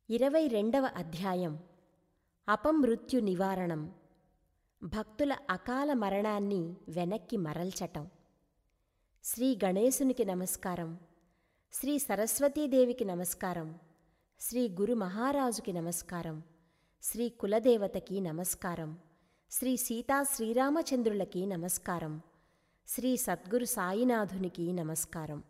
ఇరవై రెండవ అధ్యాయం అపమృత్యు నివారణం భక్తుల అకాల మరణాన్ని వెనక్కి మరల్చటం శ్రీ గణేశునికి నమస్కారం శ్రీ సరస్వతీదేవికి నమస్కారం శ్రీ గురు మహారాజుకి నమస్కారం శ్రీ కులదేవతకి నమస్కారం శ్రీ సీతా శ్రీరామచంద్రులకి నమస్కారం శ్రీ సద్గురు సాయినాథునికి నమస్కారం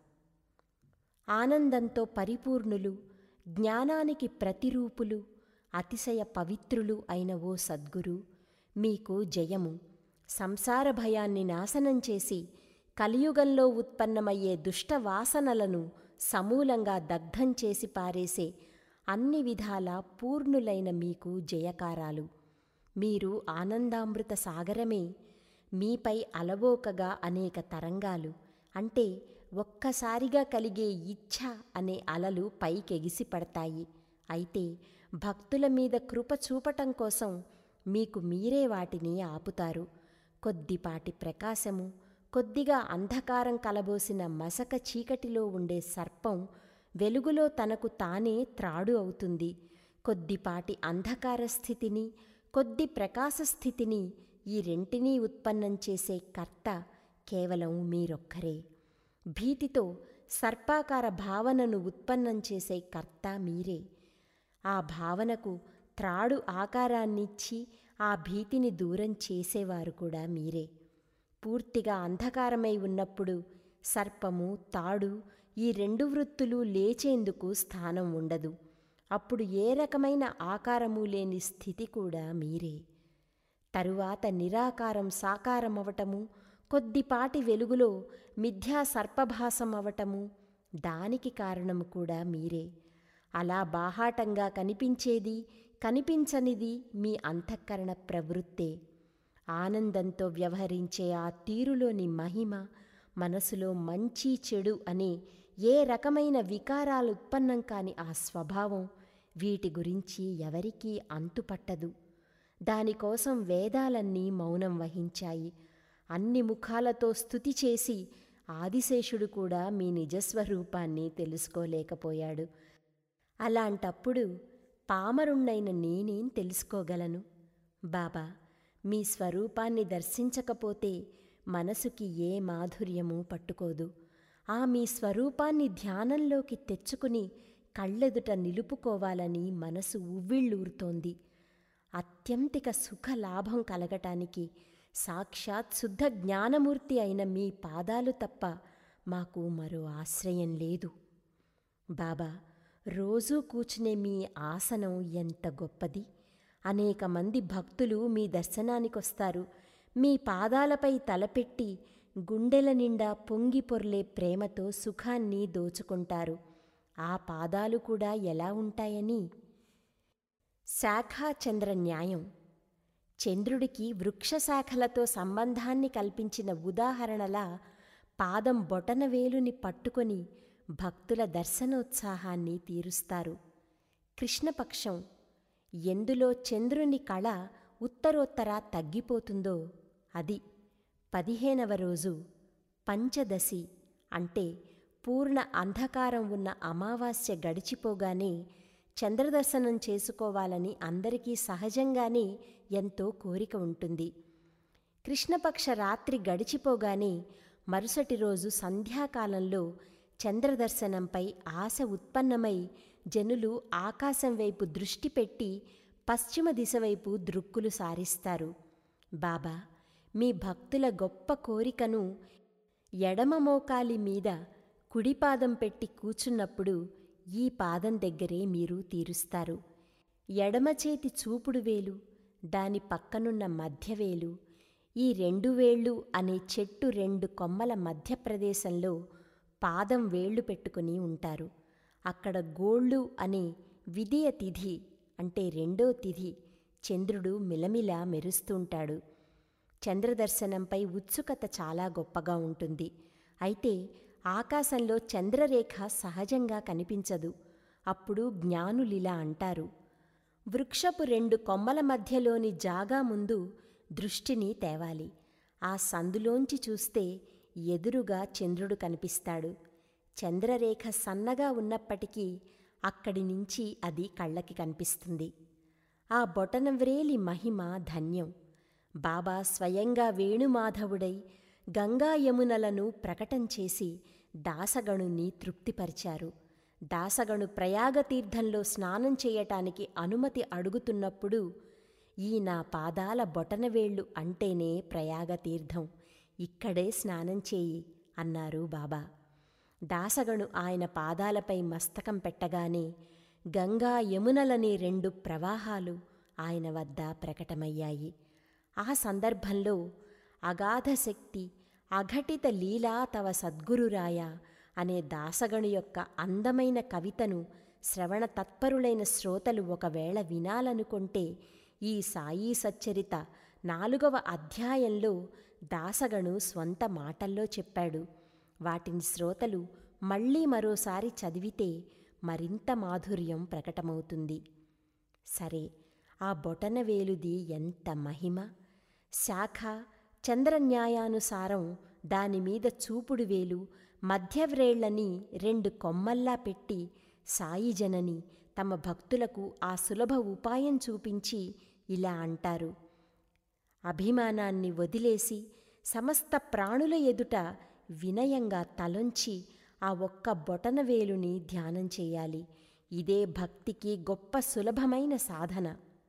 ఆనందంతో పరిపూర్ణులు జ్ఞానానికి ప్రతిరూపులు అతిశయ పవిత్రులు అయిన ఓ సద్గురు మీకు జయము సంసార భయాన్ని నాశనం చేసి కలియుగంలో ఉత్పన్నమయ్యే దుష్ట వాసనలను సమూలంగా దగ్ధం చేసి పారేసే అన్ని విధాల పూర్ణులైన మీకు జయకారాలు మీరు ఆనందామృత సాగరమే మీపై అలవోకగా అనేక తరంగాలు అంటే ఒక్కసారిగా కలిగే ఇచ్ఛ అనే అలలు పైకెగిసి పడతాయి అయితే భక్తుల మీద కృప చూపటం కోసం మీకు మీరే వాటిని ఆపుతారు కొద్దిపాటి ప్రకాశము కొద్దిగా అంధకారం కలబోసిన మసక చీకటిలో ఉండే సర్పం వెలుగులో తనకు తానే త్రాడు అవుతుంది కొద్దిపాటి అంధకార స్థితిని కొద్ది ప్రకాశ స్థితిని ఈ రెంటినీ ఉత్పన్నం చేసే కర్త కేవలం మీరొక్కరే భీతితో సర్పాకార భావనను ఉత్పన్నం చేసే కర్త మీరే ఆ భావనకు త్రాడు ఆకారాన్నిచ్చి ఆ భీతిని దూరం చేసేవారు కూడా మీరే పూర్తిగా అంధకారమై ఉన్నప్పుడు సర్పము తాడు ఈ రెండు వృత్తులు లేచేందుకు స్థానం ఉండదు అప్పుడు ఏ రకమైన ఆకారము లేని స్థితి కూడా మీరే తరువాత నిరాకారం సాకారమవటము కొద్దిపాటి వెలుగులో మిథ్యా సర్పభాసం అవటము దానికి కారణము కూడా మీరే అలా బాహాటంగా కనిపించేది కనిపించనిది మీ అంతఃకరణ ప్రవృత్తే ఆనందంతో వ్యవహరించే ఆ తీరులోని మహిమ మనసులో మంచి చెడు అనే ఏ రకమైన వికారాలు ఉత్పన్నం కాని ఆ స్వభావం వీటి గురించి ఎవరికీ అంతుపట్టదు దానికోసం వేదాలన్నీ మౌనం వహించాయి అన్ని ముఖాలతో స్తుతి చేసి ఆదిశేషుడు కూడా మీ నిజస్వరూపాన్ని తెలుసుకోలేకపోయాడు అలాంటప్పుడు పామరుణ్ణైన నేనేం తెలుసుకోగలను బాబా మీ స్వరూపాన్ని దర్శించకపోతే మనసుకి ఏ మాధుర్యము పట్టుకోదు ఆ మీ స్వరూపాన్ని ధ్యానంలోకి తెచ్చుకుని కళ్ళెదుట నిలుపుకోవాలని మనసు ఉవ్విళ్ళూరుతోంది అత్యంతిక సుఖ లాభం కలగటానికి సాక్షాత్ శుద్ధ జ్ఞానమూర్తి అయిన మీ పాదాలు తప్ప మాకు మరో ఆశ్రయం లేదు బాబా రోజూ కూర్చునే మీ ఆసనం ఎంత గొప్పది అనేక మంది భక్తులు మీ దర్శనానికొస్తారు మీ పాదాలపై తలపెట్టి గుండెల నిండా పొంగి పొర్లే ప్రేమతో సుఖాన్ని దోచుకుంటారు ఆ పాదాలు కూడా ఎలా ఉంటాయని శాఖాచంద్ర న్యాయం చంద్రుడికి వృక్షశాఖలతో సంబంధాన్ని కల్పించిన ఉదాహరణలా పాదం బొటనవేలుని పట్టుకొని భక్తుల దర్శనోత్సాహాన్ని తీరుస్తారు కృష్ణపక్షం ఎందులో చంద్రుని కళ ఉత్తరోత్తర తగ్గిపోతుందో అది పదిహేనవ రోజు పంచదశి అంటే పూర్ణ అంధకారం ఉన్న అమావాస్య గడిచిపోగానే చంద్రదర్శనం చేసుకోవాలని అందరికీ సహజంగానే ఎంతో కోరిక ఉంటుంది కృష్ణపక్ష రాత్రి గడిచిపోగానే మరుసటి రోజు సంధ్యాకాలంలో చంద్రదర్శనంపై ఆశ ఉత్పన్నమై జనులు ఆకాశం వైపు దృష్టి పెట్టి పశ్చిమ దిశ వైపు దృక్కులు సారిస్తారు బాబా మీ భక్తుల గొప్ప కోరికను ఎడమ మోకాలి మీద కుడిపాదం పెట్టి కూచున్నప్పుడు ఈ పాదం దగ్గరే మీరు తీరుస్తారు ఎడమ చేతి చూపుడు వేలు దాని పక్కనున్న మధ్యవేలు ఈ రెండు వేళ్ళు అనే చెట్టు రెండు కొమ్మల మధ్య ప్రదేశంలో పాదం వేళ్లు పెట్టుకుని ఉంటారు అక్కడ గోళ్ళు అనే విధియ తిథి అంటే రెండో తిథి చంద్రుడు మిలమిలా మెరుస్తుంటాడు చంద్రదర్శనంపై ఉత్సుకత చాలా గొప్పగా ఉంటుంది అయితే ఆకాశంలో చంద్రరేఖ సహజంగా కనిపించదు అప్పుడు జ్ఞానులిలా అంటారు వృక్షపు రెండు కొమ్మల మధ్యలోని జాగా ముందు దృష్టిని తేవాలి ఆ సందులోంచి చూస్తే ఎదురుగా చంద్రుడు కనిపిస్తాడు చంద్రరేఖ సన్నగా ఉన్నప్పటికీ అక్కడి నుంచి అది కళ్ళకి కనిపిస్తుంది ఆ బొటనవ్రేలి మహిమ ధన్యం బాబా స్వయంగా వేణుమాధవుడై గంగా యమునలను ప్రకటం చేసి దాసగణుని తృప్తిపరిచారు దాసగణు ప్రయాగతీర్థంలో స్నానం చేయటానికి అనుమతి అడుగుతున్నప్పుడు ఈ నా పాదాల బొటనవేళ్లు అంటేనే ప్రయాగతీర్థం ఇక్కడే స్నానం చేయి అన్నారు బాబా దాసగణు ఆయన పాదాలపై మస్తకం పెట్టగానే గంగా యమునలనే రెండు ప్రవాహాలు ఆయన వద్ద ప్రకటమయ్యాయి ఆ సందర్భంలో అగాధ శక్తి అఘటిత లీలా తవ సద్గురురాయ అనే దాసగణు యొక్క అందమైన కవితను శ్రవణ తత్పరులైన శ్రోతలు ఒకవేళ వినాలనుకుంటే ఈ సాయి సచ్చరిత నాలుగవ అధ్యాయంలో దాసగణు స్వంత మాటల్లో చెప్పాడు వాటిని శ్రోతలు మళ్ళీ మరోసారి చదివితే మరింత మాధుర్యం ప్రకటమవుతుంది సరే ఆ బొటనవేలుది ఎంత మహిమ శాఖ చంద్రన్యాయానుసారం దానిమీద చూపుడు వేలు మధ్యవ్రేళ్లని రెండు కొమ్మల్లా పెట్టి సాయి జనని తమ భక్తులకు ఆ సులభ ఉపాయం చూపించి ఇలా అంటారు అభిమానాన్ని వదిలేసి సమస్త ప్రాణుల ఎదుట వినయంగా తలొంచి ఆ ఒక్క బొటనవేలుని ధ్యానం చేయాలి ఇదే భక్తికి గొప్ప సులభమైన సాధన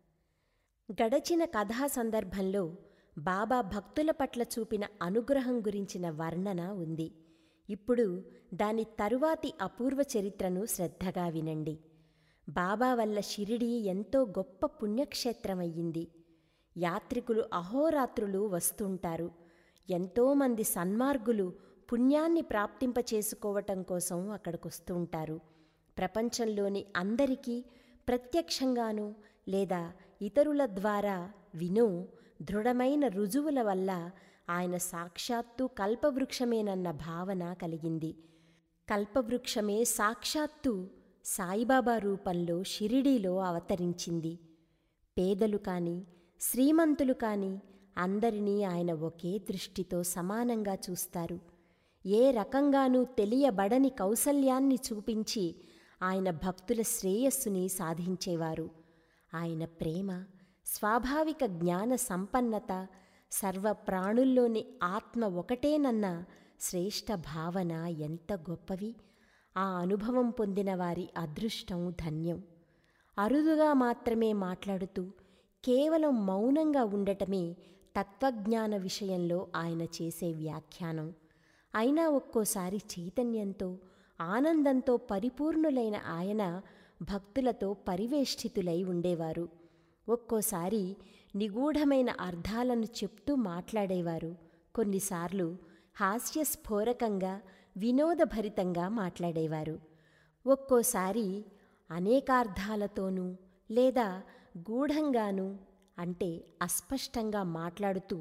గడచిన కథా సందర్భంలో బాబా భక్తుల పట్ల చూపిన అనుగ్రహం గురించిన వర్ణన ఉంది ఇప్పుడు దాని తరువాతి అపూర్వ చరిత్రను శ్రద్ధగా వినండి బాబా వల్ల షిరిడి ఎంతో గొప్ప పుణ్యక్షేత్రమయ్యింది యాత్రికులు అహోరాత్రులు వస్తుంటారు ఎంతోమంది సన్మార్గులు పుణ్యాన్ని ప్రాప్తింపచేసుకోవటం కోసం అక్కడికొస్తుంటారు ప్రపంచంలోని అందరికీ ప్రత్యక్షంగానూ లేదా ఇతరుల ద్వారా వినో దృఢమైన రుజువుల వల్ల ఆయన సాక్షాత్తు కల్పవృక్షమేనన్న భావన కలిగింది కల్పవృక్షమే సాక్షాత్తు సాయిబాబా రూపంలో షిరిడీలో అవతరించింది పేదలు కాని శ్రీమంతులు కాని అందరినీ ఆయన ఒకే దృష్టితో సమానంగా చూస్తారు ఏ రకంగానూ తెలియబడని కౌసల్యాన్ని చూపించి ఆయన భక్తుల శ్రేయస్సుని సాధించేవారు ఆయన ప్రేమ స్వాభావిక జ్ఞాన సంపన్నత సర్వ ప్రాణుల్లోని ఆత్మ ఒకటేనన్న శ్రేష్ఠ భావన ఎంత గొప్పవి ఆ అనుభవం పొందిన వారి అదృష్టం ధన్యం అరుదుగా మాత్రమే మాట్లాడుతూ కేవలం మౌనంగా ఉండటమే తత్వజ్ఞాన విషయంలో ఆయన చేసే వ్యాఖ్యానం అయినా ఒక్కోసారి చైతన్యంతో ఆనందంతో పరిపూర్ణులైన ఆయన భక్తులతో పరివేష్టితులై ఉండేవారు ఒక్కోసారి నిగూఢమైన అర్థాలను చెప్తూ మాట్లాడేవారు కొన్నిసార్లు హాస్యస్ఫోరకంగా వినోదభరితంగా మాట్లాడేవారు ఒక్కోసారి అనేకార్థాలతోనూ లేదా గూఢంగానూ అంటే అస్పష్టంగా మాట్లాడుతూ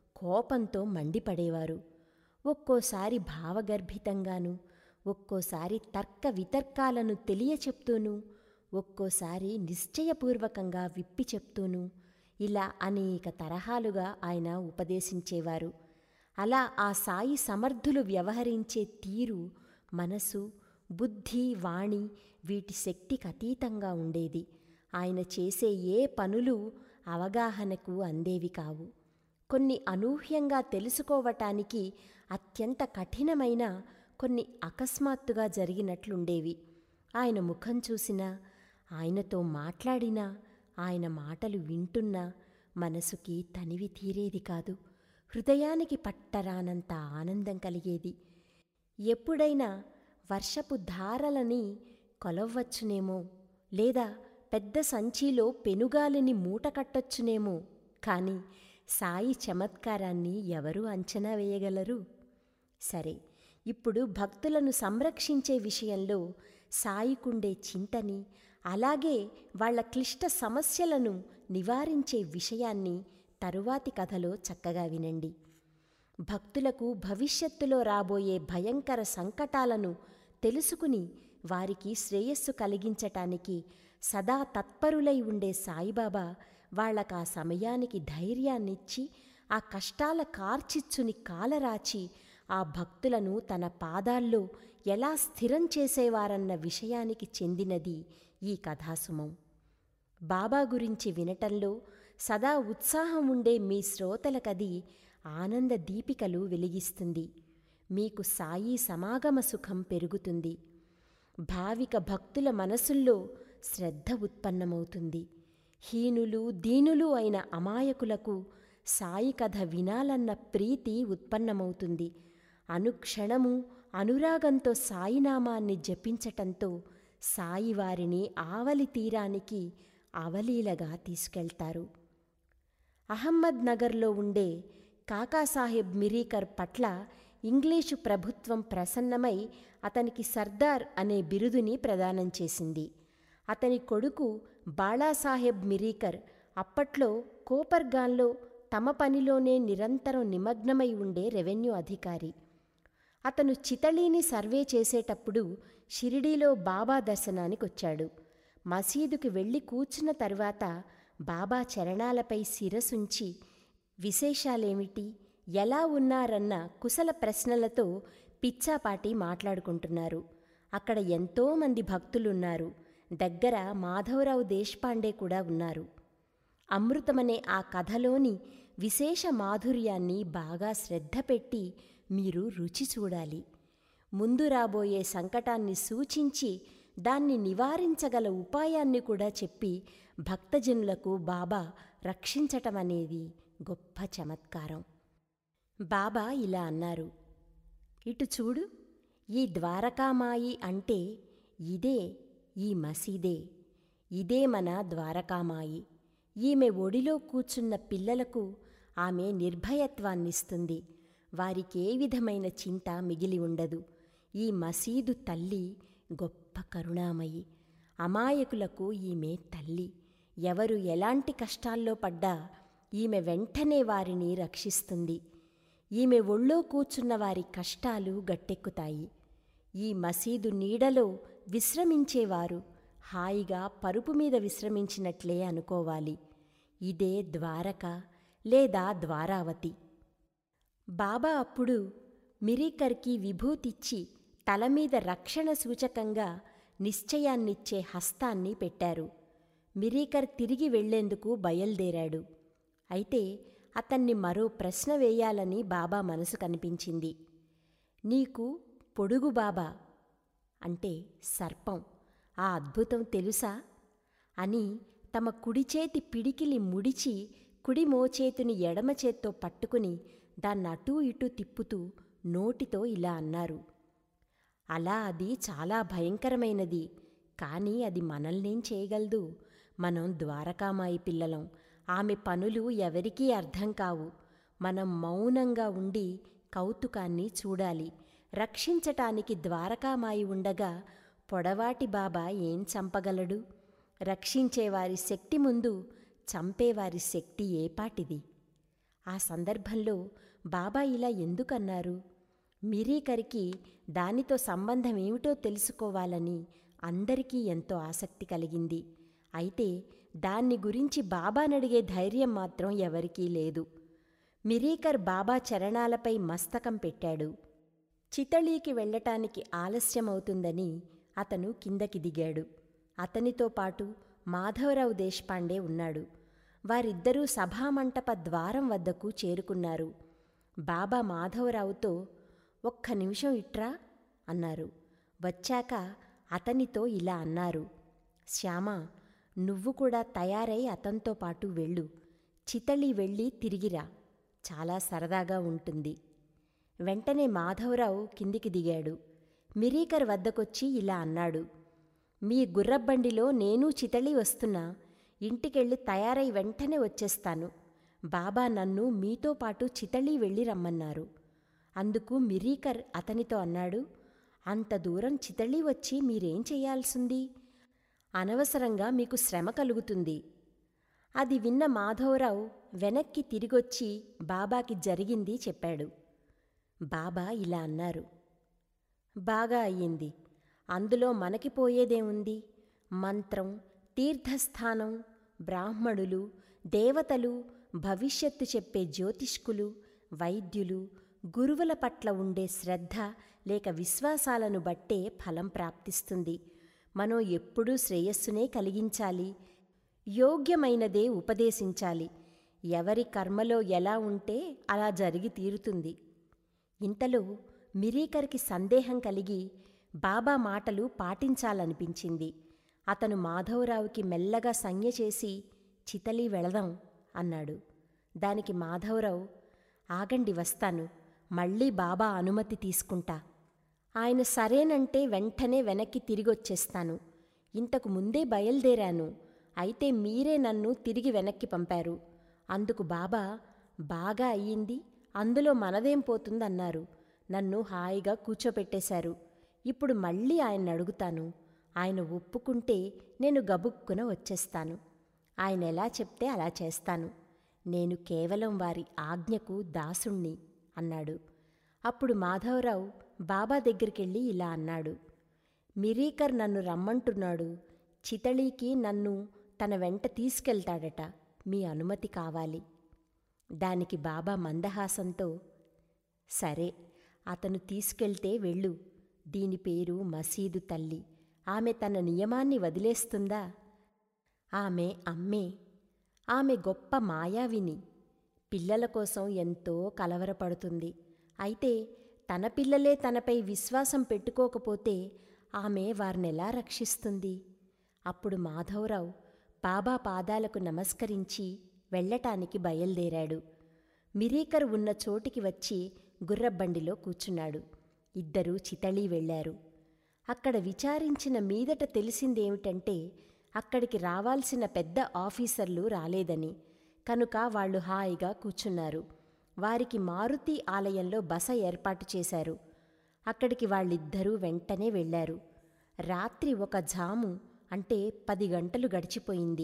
కోపంతో మండిపడేవారు ఒక్కోసారి భావగర్భితంగాను ఒక్కోసారి తర్క వితర్కాలను తెలియచెప్తూనూ ఒక్కోసారి నిశ్చయపూర్వకంగా విప్పి చెప్తూనూ ఇలా అనేక తరహాలుగా ఆయన ఉపదేశించేవారు అలా ఆ సాయి సమర్థులు వ్యవహరించే తీరు మనసు బుద్ధి వాణి వీటి శక్తికి అతీతంగా ఉండేది ఆయన చేసే ఏ పనులు అవగాహనకు అందేవి కావు కొన్ని అనూహ్యంగా తెలుసుకోవటానికి అత్యంత కఠినమైన కొన్ని అకస్మాత్తుగా జరిగినట్లుండేవి ఆయన ముఖం చూసినా ఆయనతో మాట్లాడినా ఆయన మాటలు వింటున్నా మనసుకి తనివి తీరేది కాదు హృదయానికి పట్టరానంత ఆనందం కలిగేది ఎప్పుడైనా వర్షపు ధారలని కొలవ్వచ్చునేమో లేదా పెద్ద సంచిలో పెనుగాలిని మూటకట్టొచ్చునేమో కాని సాయి చమత్కారాన్ని ఎవరు అంచనా వేయగలరు సరే ఇప్పుడు భక్తులను సంరక్షించే విషయంలో సాయికుండే చింతని అలాగే వాళ్ల క్లిష్ట సమస్యలను నివారించే విషయాన్ని తరువాతి కథలో చక్కగా వినండి భక్తులకు భవిష్యత్తులో రాబోయే భయంకర సంకటాలను తెలుసుకుని వారికి శ్రేయస్సు కలిగించటానికి సదా తత్పరులై ఉండే సాయిబాబా వాళ్ళకా సమయానికి ధైర్యాన్నిచ్చి ఆ కష్టాల కార్చిచ్చుని కాలరాచి ఆ భక్తులను తన పాదాల్లో ఎలా స్థిరం చేసేవారన్న విషయానికి చెందినది ఈ కథాసుమం బాబా గురించి వినటంలో సదా ఉత్సాహం ఉండే మీ శ్రోతలకది ఆనంద దీపికలు వెలిగిస్తుంది మీకు సాయి సమాగమ సుఖం పెరుగుతుంది భావిక భక్తుల మనసుల్లో శ్రద్ధ ఉత్పన్నమవుతుంది హీనులు దీనులు అయిన అమాయకులకు సాయి కథ వినాలన్న ప్రీతి ఉత్పన్నమవుతుంది అనుక్షణము అనురాగంతో సాయినామాన్ని జపించటంతో సాయి వారిని ఆవలి తీరానికి అవలీలగా తీసుకెళ్తారు అహమ్మద్ నగర్లో ఉండే కాకాసాహెబ్ మిరీకర్ పట్ల ఇంగ్లీషు ప్రభుత్వం ప్రసన్నమై అతనికి సర్దార్ అనే బిరుదుని ప్రదానం చేసింది అతని కొడుకు బాళాసాహెబ్ మిరీకర్ అప్పట్లో కోపర్గాన్లో తమ పనిలోనే నిరంతరం నిమగ్నమై ఉండే రెవెన్యూ అధికారి అతను చితళీని సర్వే చేసేటప్పుడు షిరిడీలో బాబా దర్శనానికొచ్చాడు మసీదుకి వెళ్ళి కూర్చున్న తరువాత బాబా చరణాలపై శిరసుంచి విశేషాలేమిటి ఎలా ఉన్నారన్న కుశల ప్రశ్నలతో పిచ్చాపాటి మాట్లాడుకుంటున్నారు అక్కడ ఎంతోమంది భక్తులున్నారు దగ్గర మాధవరావు దేశపాండే కూడా ఉన్నారు అమృతమనే ఆ కథలోని విశేష మాధుర్యాన్ని బాగా శ్రద్ధ పెట్టి మీరు రుచి చూడాలి ముందు రాబోయే సంకటాన్ని సూచించి దాన్ని నివారించగల ఉపాయాన్ని కూడా చెప్పి భక్తజనులకు బాబా రక్షించటం అనేది గొప్ప చమత్కారం బాబా ఇలా అన్నారు ఇటు చూడు ఈ ద్వారకామాయి అంటే ఇదే ఈ మసీదే ఇదే మన ద్వారకామాయి ఈమె ఒడిలో కూర్చున్న పిల్లలకు ఆమె నిర్భయత్వాన్నిస్తుంది వారికే విధమైన చింత మిగిలి ఉండదు ఈ మసీదు తల్లి గొప్ప కరుణామయి అమాయకులకు ఈమె తల్లి ఎవరు ఎలాంటి కష్టాల్లో పడ్డా ఈమె వెంటనే వారిని రక్షిస్తుంది ఈమె ఒళ్ళో కూర్చున్న వారి కష్టాలు గట్టెక్కుతాయి ఈ మసీదు నీడలో విశ్రమించేవారు హాయిగా పరుపు మీద విశ్రమించినట్లే అనుకోవాలి ఇదే ద్వారక లేదా ద్వారావతి బాబా అప్పుడు మిరీకర్కి విభూతిచ్చి తల మీద రక్షణ సూచకంగా నిశ్చయాన్నిచ్చే హస్తాన్ని పెట్టారు మిరీకర్ తిరిగి వెళ్లేందుకు బయల్దేరాడు అయితే అతన్ని మరో ప్రశ్న వేయాలని బాబా మనసు కనిపించింది నీకు పొడుగు బాబా అంటే సర్పం ఆ అద్భుతం తెలుసా అని తమ కుడి చేతి పిడికిలి ముడిచి కుడి మోచేతిని ఎడమ చేత్తో పట్టుకుని దాన్ని అటూ ఇటూ తిప్పుతూ నోటితో ఇలా అన్నారు అలా అది చాలా భయంకరమైనది కానీ అది మనల్నేం చేయగలదు మనం ద్వారకామాయి పిల్లలం ఆమె పనులు ఎవరికీ అర్థం కావు మనం మౌనంగా ఉండి కౌతుకాన్ని చూడాలి రక్షించటానికి ద్వారకామాయి ఉండగా పొడవాటి బాబా ఏం చంపగలడు రక్షించేవారి శక్తి ముందు చంపేవారి శక్తి ఏపాటిది ఆ సందర్భంలో బాబా ఇలా ఎందుకన్నారు మిరీకరికి దానితో సంబంధం ఏమిటో తెలుసుకోవాలని అందరికీ ఎంతో ఆసక్తి కలిగింది అయితే దాన్ని గురించి బాబానడిగే ధైర్యం మాత్రం ఎవరికీ లేదు మిరీకర్ బాబా చరణాలపై మస్తకం పెట్టాడు చితళీకి వెళ్ళటానికి ఆలస్యమవుతుందని అతను కిందకి దిగాడు అతనితో పాటు మాధవరావు దేశపాండే ఉన్నాడు వారిద్దరూ సభామంటప ద్వారం వద్దకు చేరుకున్నారు బాబా మాధవరావుతో ఒక్క నిమిషం ఇట్రా అన్నారు వచ్చాక అతనితో ఇలా అన్నారు శ్యామ నువ్వు కూడా తయారై అతనితో పాటు వెళ్ళు చితళి వెళ్ళి తిరిగిరా చాలా సరదాగా ఉంటుంది వెంటనే మాధవరావు కిందికి దిగాడు మిరీకర్ వద్దకొచ్చి ఇలా అన్నాడు మీ గుర్రబండిలో నేను చితళి వస్తున్నా ఇంటికెళ్ళి తయారై వెంటనే వచ్చేస్తాను బాబా నన్ను మీతో పాటు చితళి వెళ్ళి రమ్మన్నారు అందుకు మిరీకర్ అతనితో అన్నాడు అంత దూరం చితళి వచ్చి మీరేం చేయాల్సింది అనవసరంగా మీకు శ్రమ కలుగుతుంది అది విన్న మాధవరావు వెనక్కి తిరిగొచ్చి బాబాకి జరిగింది చెప్పాడు బాబా ఇలా అన్నారు బాగా అయ్యింది అందులో మనకి పోయేదేముంది మంత్రం తీర్థస్థానం బ్రాహ్మణులు దేవతలు భవిష్యత్తు చెప్పే జ్యోతిష్కులు వైద్యులు గురువుల పట్ల ఉండే శ్రద్ధ లేక విశ్వాసాలను బట్టే ఫలం ప్రాప్తిస్తుంది మనం ఎప్పుడూ శ్రేయస్సునే కలిగించాలి యోగ్యమైనదే ఉపదేశించాలి ఎవరి కర్మలో ఎలా ఉంటే అలా జరిగి తీరుతుంది ఇంతలో మిరీకర్కి సందేహం కలిగి బాబా మాటలు పాటించాలనిపించింది అతను మాధవరావుకి మెల్లగా సంజ్ఞ చేసి చితలి వెళదాం అన్నాడు దానికి మాధవరావు ఆగండి వస్తాను మళ్ళీ బాబా అనుమతి తీసుకుంటా ఆయన సరేనంటే వెంటనే వెనక్కి తిరిగొచ్చేస్తాను ఇంతకు ముందే బయలుదేరాను అయితే మీరే నన్ను తిరిగి వెనక్కి పంపారు అందుకు బాబా బాగా అయ్యింది అందులో మనదేం పోతుందన్నారు నన్ను హాయిగా కూర్చోపెట్టేశారు ఇప్పుడు మళ్ళీ ఆయన అడుగుతాను ఆయన ఒప్పుకుంటే నేను గబుక్కున వచ్చేస్తాను ఆయన ఎలా చెప్తే అలా చేస్తాను నేను కేవలం వారి ఆజ్ఞకు దాసుణ్ణి అన్నాడు అప్పుడు మాధవరావు బాబా దగ్గరికెళ్ళి ఇలా అన్నాడు మిరీకర్ నన్ను రమ్మంటున్నాడు చితళీకి నన్ను తన వెంట తీసుకెళ్తాడట మీ అనుమతి కావాలి దానికి బాబా మందహాసంతో సరే అతను తీసుకెళ్తే వెళ్ళు దీని పేరు మసీదు తల్లి ఆమె తన నియమాన్ని వదిలేస్తుందా ఆమె అమ్మే ఆమె గొప్ప మాయావిని పిల్లల కోసం ఎంతో కలవరపడుతుంది అయితే తన పిల్లలే తనపై విశ్వాసం పెట్టుకోకపోతే ఆమె వారినెలా రక్షిస్తుంది అప్పుడు మాధవరావు బాబా పాదాలకు నమస్కరించి వెళ్ళటానికి బయలుదేరాడు మిరీకర్ ఉన్న చోటికి వచ్చి గుర్రబండిలో కూర్చున్నాడు ఇద్దరూ చితళీ వెళ్లారు అక్కడ విచారించిన మీదట తెలిసిందేమిటంటే అక్కడికి రావాల్సిన పెద్ద ఆఫీసర్లు రాలేదని కనుక వాళ్ళు హాయిగా కూర్చున్నారు వారికి మారుతి ఆలయంలో బస ఏర్పాటు చేశారు అక్కడికి వాళ్ళిద్దరూ వెంటనే వెళ్ళారు రాత్రి ఒక జాము అంటే పది గంటలు గడిచిపోయింది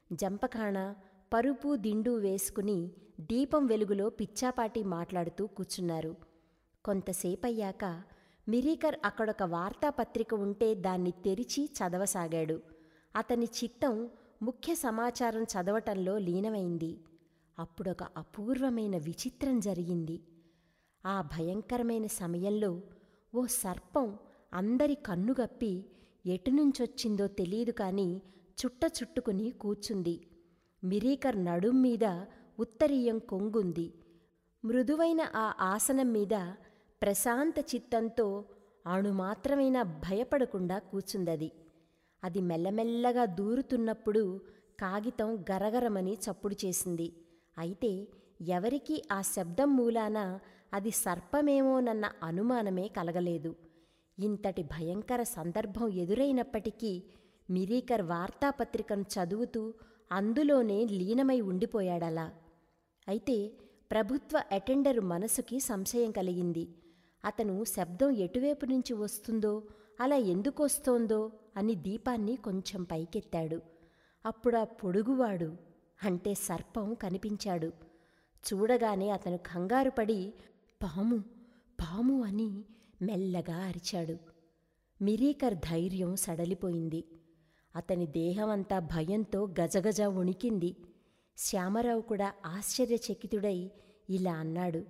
జంపకాణ పరుపు దిండు వేసుకుని దీపం వెలుగులో పిచ్చాపాటి మాట్లాడుతూ కూర్చున్నారు కొంతసేపయ్యాక మిరీకర్ అక్కడొక వార్తాపత్రిక ఉంటే దాన్ని తెరిచి చదవసాగాడు అతని చిత్తం ముఖ్య సమాచారం చదవటంలో లీనమైంది అప్పుడొక అపూర్వమైన విచిత్రం జరిగింది ఆ భయంకరమైన సమయంలో ఓ సర్పం అందరి కన్నుగప్పి ఎటునుంచొచ్చిందో తెలియదు కాని చుట్ట చుట్టుకుని కూర్చుంది మిరీకర్ నడుం మీద ఉత్తరీయం కొంగుంది మృదువైన ఆ ఆసనం మీద ప్రశాంత చిత్తంతో అణుమాత్రమైనా భయపడకుండా కూర్చుందది అది మెల్లమెల్లగా దూరుతున్నప్పుడు కాగితం గరగరమని చప్పుడు చేసింది అయితే ఎవరికీ ఆ శబ్దం మూలాన అది సర్పమేమోనన్న అనుమానమే కలగలేదు ఇంతటి భయంకర సందర్భం ఎదురైనప్పటికీ మిరీకర్ వార్తాపత్రికను చదువుతూ అందులోనే లీనమై ఉండిపోయాడలా అయితే ప్రభుత్వ అటెండరు మనసుకి సంశయం కలిగింది అతను శబ్దం ఎటువైపు నుంచి వస్తుందో అలా ఎందుకు వస్తోందో అని దీపాన్ని కొంచెం పైకెత్తాడు అప్పుడా పొడుగువాడు అంటే సర్పం కనిపించాడు చూడగానే అతను కంగారుపడి పాము పాము అని మెల్లగా అరిచాడు మిరీకర్ ధైర్యం సడలిపోయింది అతని దేహమంతా భయంతో గజగజ వణికింది శ్యామరావు కూడా ఆశ్చర్యచకితుడై ఇలా అన్నాడు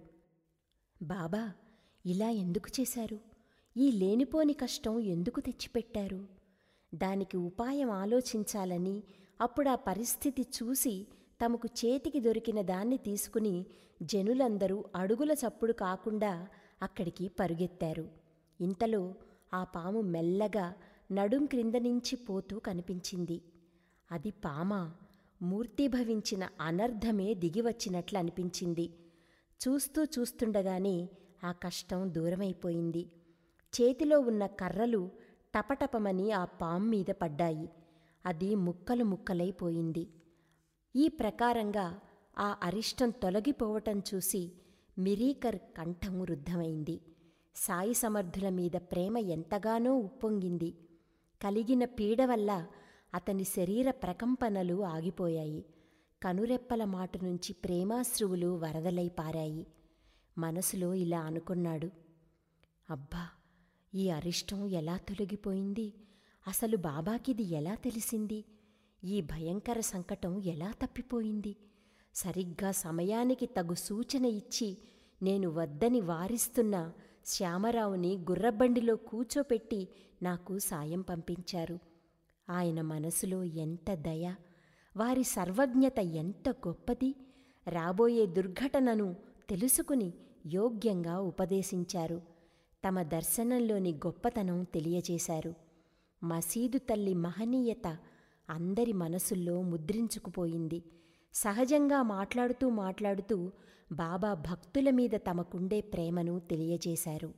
బాబా ఇలా ఎందుకు చేశారు ఈ లేనిపోని కష్టం ఎందుకు తెచ్చిపెట్టారు దానికి ఉపాయం ఆలోచించాలని అప్పుడు ఆ పరిస్థితి చూసి తమకు చేతికి దొరికిన దాన్ని తీసుకుని జనులందరూ అడుగుల చప్పుడు కాకుండా అక్కడికి పరుగెత్తారు ఇంతలో ఆ పాము మెల్లగా నడుం క్రింద నుంచి పోతూ కనిపించింది అది పామా మూర్తీభవించిన అనర్ధమే దిగివచ్చినట్లు అనిపించింది చూస్తూ చూస్తుండగానే ఆ కష్టం దూరమైపోయింది చేతిలో ఉన్న కర్రలు టపటపమని ఆ పాము మీద పడ్డాయి అది ముక్కలు ముక్కలైపోయింది ఈ ప్రకారంగా ఆ అరిష్టం తొలగిపోవటం చూసి మిరీకర్ కంఠం రుద్ధమైంది సాయి సమర్థుల మీద ప్రేమ ఎంతగానో ఉప్పొంగింది కలిగిన పీడ వల్ల అతని శరీర ప్రకంపనలు ఆగిపోయాయి కనురెప్పల మాటు నుంచి ప్రేమాశ్రువులు వరదలై పారాయి మనసులో ఇలా అనుకున్నాడు అబ్బా ఈ అరిష్టం ఎలా తొలగిపోయింది అసలు బాబాకిది ఎలా తెలిసింది ఈ భయంకర సంకటం ఎలా తప్పిపోయింది సరిగ్గా సమయానికి తగు సూచన ఇచ్చి నేను వద్దని వారిస్తున్న శ్యామరావుని గుర్రబండిలో కూచోపెట్టి నాకు సాయం పంపించారు ఆయన మనసులో ఎంత దయ వారి సర్వజ్ఞత ఎంత గొప్పది రాబోయే దుర్ఘటనను తెలుసుకుని యోగ్యంగా ఉపదేశించారు తమ దర్శనంలోని గొప్పతనం తెలియజేశారు మసీదు తల్లి మహనీయత అందరి మనసుల్లో ముద్రించుకుపోయింది సహజంగా మాట్లాడుతూ మాట్లాడుతూ బాబా భక్తుల మీద తమకుండే ప్రేమను తెలియజేశారు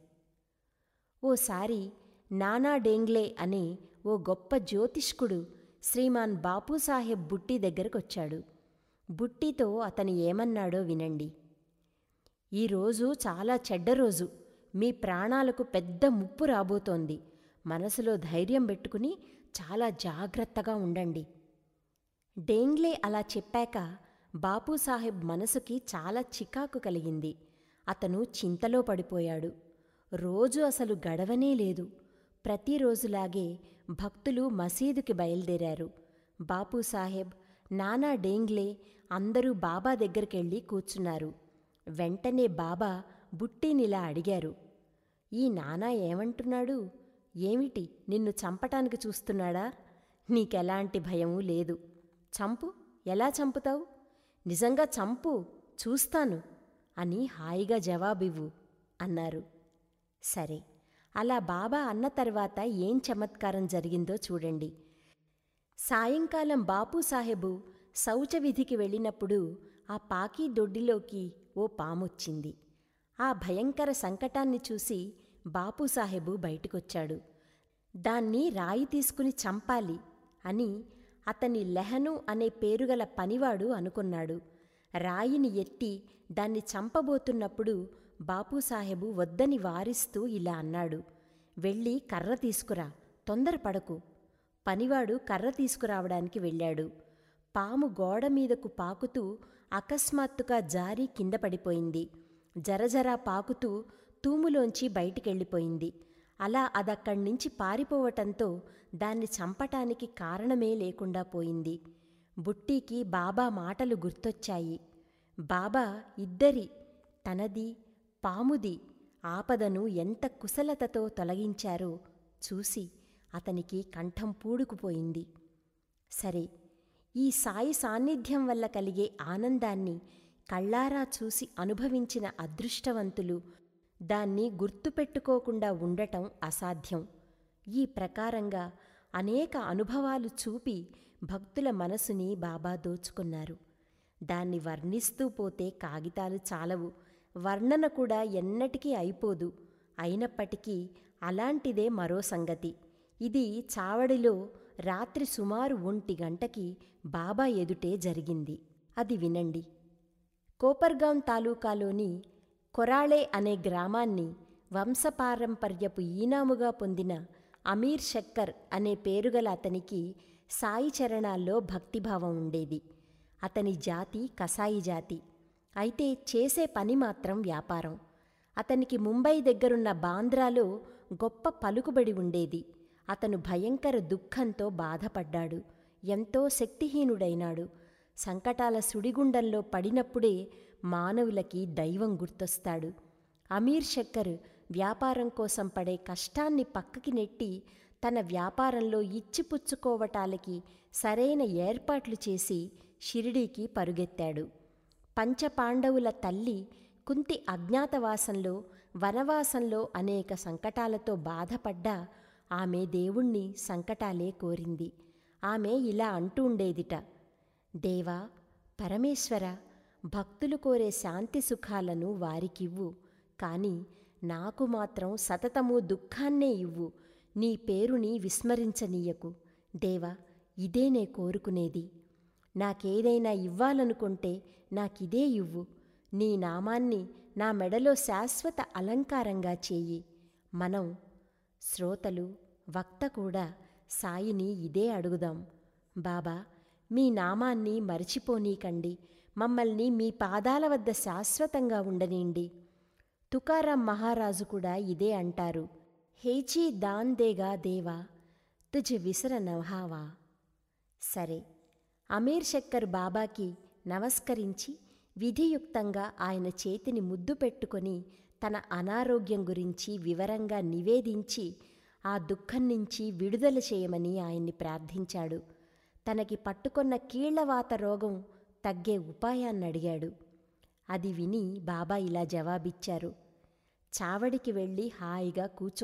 ఓసారి నానా డేంగ్లే అనే ఓ గొప్ప జ్యోతిష్కుడు శ్రీమాన్ బాపూసాహెబ్ బుట్టి దగ్గరకొచ్చాడు బుట్టితో అతను ఏమన్నాడో వినండి ఈరోజు చాలా చెడ్డ రోజు మీ ప్రాణాలకు పెద్ద ముప్పు రాబోతోంది మనసులో ధైర్యం పెట్టుకుని చాలా జాగ్రత్తగా ఉండండి డేంగ్లే అలా చెప్పాక బాపూసాహెబ్ మనసుకి చాలా చికాకు కలిగింది అతను చింతలో పడిపోయాడు రోజు అసలు గడవనే లేదు ప్రతిరోజులాగే భక్తులు మసీదుకి బయలుదేరారు బాపూసాహెబ్ నానా డేంగ్లే అందరూ బాబా దగ్గరికెళ్ళి కూర్చున్నారు వెంటనే బాబా బుట్టినిలా అడిగారు ఈ నానా ఏమంటున్నాడు ఏమిటి నిన్ను చంపటానికి చూస్తున్నాడా నీకెలాంటి భయమూ లేదు చంపు ఎలా చంపుతావు నిజంగా చంపు చూస్తాను అని హాయిగా జవాబివ్వు అన్నారు సరే అలా బాబా అన్న తర్వాత ఏం చమత్కారం జరిగిందో చూడండి సాయంకాలం బాపూసాహెబు శౌచవిధికి వెళ్ళినప్పుడు ఆ పాకీ దొడ్డిలోకి ఓ పామొచ్చింది ఆ భయంకర సంకటాన్ని చూసి బాపూసాహెబు బయటికొచ్చాడు దాన్ని రాయి తీసుకుని చంపాలి అని అతని లెహను అనే పేరుగల పనివాడు అనుకున్నాడు రాయిని ఎత్తి దాన్ని చంపబోతున్నప్పుడు బాపూసాహెబు వద్దని వారిస్తూ ఇలా అన్నాడు వెళ్ళి కర్ర తీసుకురా తొందరపడకు పనివాడు కర్ర తీసుకురావడానికి వెళ్ళాడు పాము గోడ మీదకు పాకుతూ అకస్మాత్తుగా జారి కింద పడిపోయింది జరజరా పాకుతూ తూములోంచి బయటికెళ్ళిపోయింది అలా అదక్కడి నుంచి పారిపోవటంతో దాన్ని చంపటానికి కారణమే లేకుండా పోయింది బుట్టీకి బాబా మాటలు గుర్తొచ్చాయి బాబా ఇద్దరి తనది పాముది ఆపదను ఎంత కుశలతతో తొలగించారో చూసి అతనికి కంఠం పూడుకుపోయింది సరే ఈ సాయి సాన్నిధ్యం వల్ల కలిగే ఆనందాన్ని కళ్ళారా చూసి అనుభవించిన అదృష్టవంతులు దాన్ని గుర్తుపెట్టుకోకుండా ఉండటం అసాధ్యం ఈ ప్రకారంగా అనేక అనుభవాలు చూపి భక్తుల మనసుని బాబా దోచుకున్నారు దాన్ని వర్ణిస్తూ పోతే కాగితాలు చాలవు వర్ణన కూడా ఎన్నటికీ అయిపోదు అయినప్పటికీ అలాంటిదే మరో సంగతి ఇది చావడిలో రాత్రి సుమారు ఒంటి గంటకి బాబా ఎదుటే జరిగింది అది వినండి కోపర్గాం తాలూకాలోని కొరాళే అనే గ్రామాన్ని వంశపారంపర్యపు ఈనాముగా పొందిన అమీర్ షక్కర్ అనే పేరుగల అతనికి సాయి చరణాల్లో భక్తిభావం ఉండేది అతని జాతి కసాయి జాతి అయితే చేసే పని మాత్రం వ్యాపారం అతనికి ముంబై దగ్గరున్న బాంద్రాలో గొప్ప పలుకుబడి ఉండేది అతను భయంకర దుఃఖంతో బాధపడ్డాడు ఎంతో శక్తిహీనుడైనాడు సంకటాల సుడిగుండంలో పడినప్పుడే మానవులకి దైవం గుర్తొస్తాడు అమీర్ షక్కర్ వ్యాపారం కోసం పడే కష్టాన్ని పక్కకి నెట్టి తన వ్యాపారంలో ఇచ్చిపుచ్చుకోవటాలకి సరైన ఏర్పాట్లు చేసి షిరిడీకి పరుగెత్తాడు పంచపాండవుల తల్లి కుంతి అజ్ఞాతవాసంలో వనవాసంలో అనేక సంకటాలతో బాధపడ్డా ఆమె దేవుణ్ణి సంకటాలే కోరింది ఆమె ఇలా అంటూ ఉండేదిట దేవా పరమేశ్వర భక్తులు కోరే శాంతి సుఖాలను వారికివ్వు కాని నాకు మాత్రం సతతము దుఃఖాన్నే ఇవ్వు నీ పేరుని విస్మరించనీయకు దేవా ఇదే నే కోరుకునేది నాకేదైనా ఇవ్వాలనుకుంటే నాకిదే ఇవ్వు నీ నామాన్ని నా మెడలో శాశ్వత అలంకారంగా చేయి మనం శ్రోతలు వక్త కూడా సాయిని ఇదే అడుగుదాం బాబా మీ నామాన్ని మరచిపోనీకండి మమ్మల్ని మీ పాదాల వద్ద శాశ్వతంగా ఉండనీండి తుకారాం మహారాజు కూడా ఇదే అంటారు హేచీ దాన్ దేగా దేవా తుజ్ విసర నవ్హావా సరే అమీర్ శక్కర్ బాబాకి నమస్కరించి విధియుక్తంగా ఆయన చేతిని ముద్దు పెట్టుకొని తన అనారోగ్యం గురించి వివరంగా నివేదించి ఆ దుఃఖం నుంచి విడుదల చేయమని ఆయన్ని ప్రార్థించాడు తనకి పట్టుకొన్న కీళ్లవాత రోగం తగ్గే ఉపాయాన్ని అడిగాడు అది విని బాబా ఇలా జవాబిచ్చారు చావడికి వెళ్ళి హాయిగా కూచో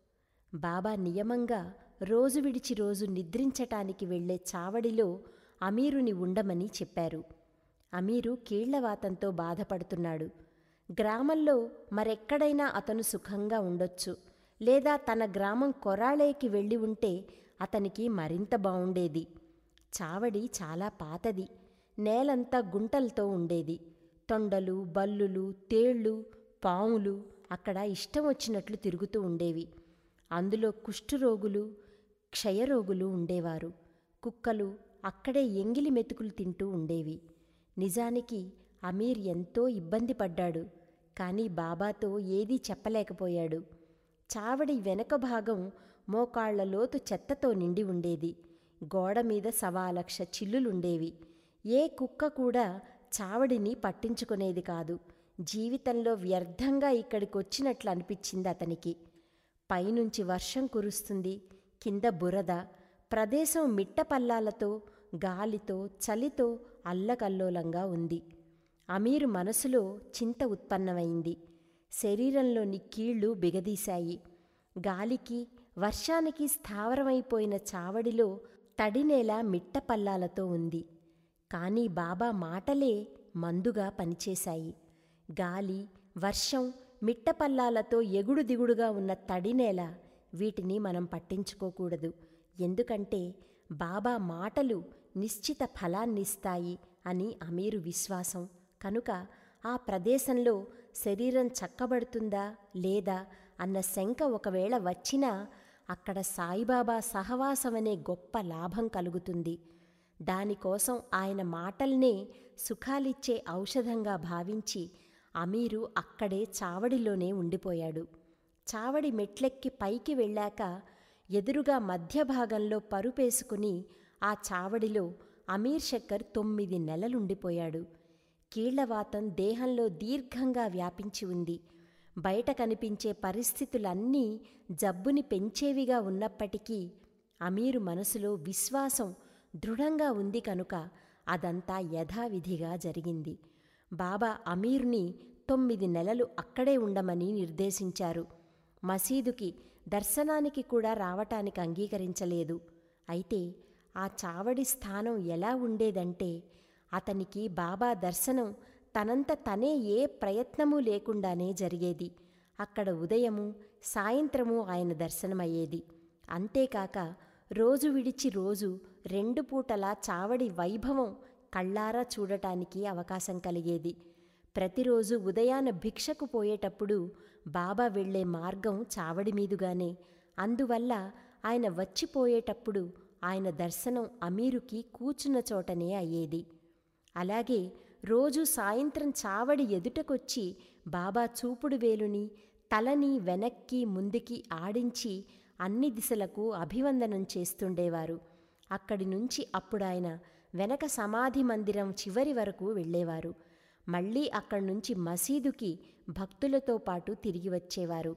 బాబా నియమంగా రోజు విడిచి రోజు నిద్రించటానికి వెళ్లే చావడిలో అమీరుని ఉండమని చెప్పారు అమీరు కీళ్లవాతంతో బాధపడుతున్నాడు గ్రామంలో మరెక్కడైనా అతను సుఖంగా ఉండొచ్చు లేదా తన గ్రామం కొరాళేకి వెళ్ళి ఉంటే అతనికి మరింత బావుండేది చావడి చాలా పాతది నేలంతా గుంటలతో ఉండేది తొండలు బల్లులు తేళ్ళు పాములు అక్కడ ఇష్టం వచ్చినట్లు తిరుగుతూ ఉండేవి అందులో కుష్ఠురోగులు క్షయరోగులు ఉండేవారు కుక్కలు అక్కడే ఎంగిలి మెతుకులు తింటూ ఉండేవి నిజానికి అమీర్ ఎంతో ఇబ్బంది పడ్డాడు కానీ బాబాతో ఏదీ చెప్పలేకపోయాడు చావడి వెనక భాగం మోకాళ్ల లోతు చెత్తతో నిండి ఉండేది గోడ మీద సవాలక్ష చిల్లులుండేవి ఏ కుక్క కూడా చావడిని పట్టించుకునేది కాదు జీవితంలో వ్యర్థంగా ఇక్కడికి వచ్చినట్లు అనిపించింది అతనికి పైనుంచి వర్షం కురుస్తుంది కింద బురద ప్రదేశం మిట్టపల్లాలతో గాలితో చలితో అల్లకల్లోలంగా ఉంది అమీరు మనసులో చింత ఉత్పన్నమైంది శరీరంలోని కీళ్లు బిగదీశాయి గాలికి వర్షానికి స్థావరమైపోయిన చావడిలో తడినేల మిట్టపల్లాలతో ఉంది కానీ బాబా మాటలే మందుగా పనిచేశాయి గాలి వర్షం మిట్టపల్లాలతో ఎగుడు దిగుడుగా ఉన్న తడినేల వీటిని మనం పట్టించుకోకూడదు ఎందుకంటే బాబా మాటలు నిశ్చిత ఫలాన్నిస్తాయి అని అమీరు విశ్వాసం కనుక ఆ ప్రదేశంలో శరీరం చక్కబడుతుందా లేదా అన్న శంక ఒకవేళ వచ్చినా అక్కడ సాయిబాబా సహవాసమనే గొప్ప లాభం కలుగుతుంది దానికోసం ఆయన మాటల్నే సుఖాలిచ్చే ఔషధంగా భావించి అమీరు అక్కడే చావడిలోనే ఉండిపోయాడు చావడి మెట్లెక్కి పైకి వెళ్ళాక ఎదురుగా మధ్య భాగంలో పరుపేసుకుని ఆ చావడిలో అమీర్ శక్కర్ తొమ్మిది నెలలుండిపోయాడు కీళ్లవాతం దేహంలో దీర్ఘంగా వ్యాపించి ఉంది బయట కనిపించే పరిస్థితులన్నీ జబ్బుని పెంచేవిగా ఉన్నప్పటికీ అమీరు మనసులో విశ్వాసం దృఢంగా ఉంది కనుక అదంతా యథావిధిగా జరిగింది బాబా అమీర్ని తొమ్మిది నెలలు అక్కడే ఉండమని నిర్దేశించారు మసీదుకి దర్శనానికి కూడా రావటానికి అంగీకరించలేదు అయితే ఆ చావడి స్థానం ఎలా ఉండేదంటే అతనికి బాబా దర్శనం తనంత తనే ఏ ప్రయత్నమూ లేకుండానే జరిగేది అక్కడ ఉదయము సాయంత్రము ఆయన దర్శనమయ్యేది అంతేకాక రోజు విడిచి రోజు రెండు పూటలా చావడి వైభవం కళ్ళారా చూడటానికి అవకాశం కలిగేది ప్రతిరోజు ఉదయాన భిక్షకు పోయేటప్పుడు బాబా వెళ్లే మార్గం చావడి మీదుగానే అందువల్ల ఆయన వచ్చిపోయేటప్పుడు ఆయన దర్శనం అమీరుకి కూచున్న చోటనే అయ్యేది అలాగే రోజు సాయంత్రం చావడి ఎదుటకొచ్చి బాబా చూపుడు వేలుని తలని వెనక్కి ముందుకి ఆడించి అన్ని దిశలకు అభివందనం చేస్తుండేవారు అక్కడి నుంచి అప్పుడాయన వెనక సమాధి మందిరం చివరి వరకు వెళ్ళేవారు మళ్ళీ అక్కడి నుంచి మసీదుకి భక్తులతో పాటు తిరిగి వచ్చేవారు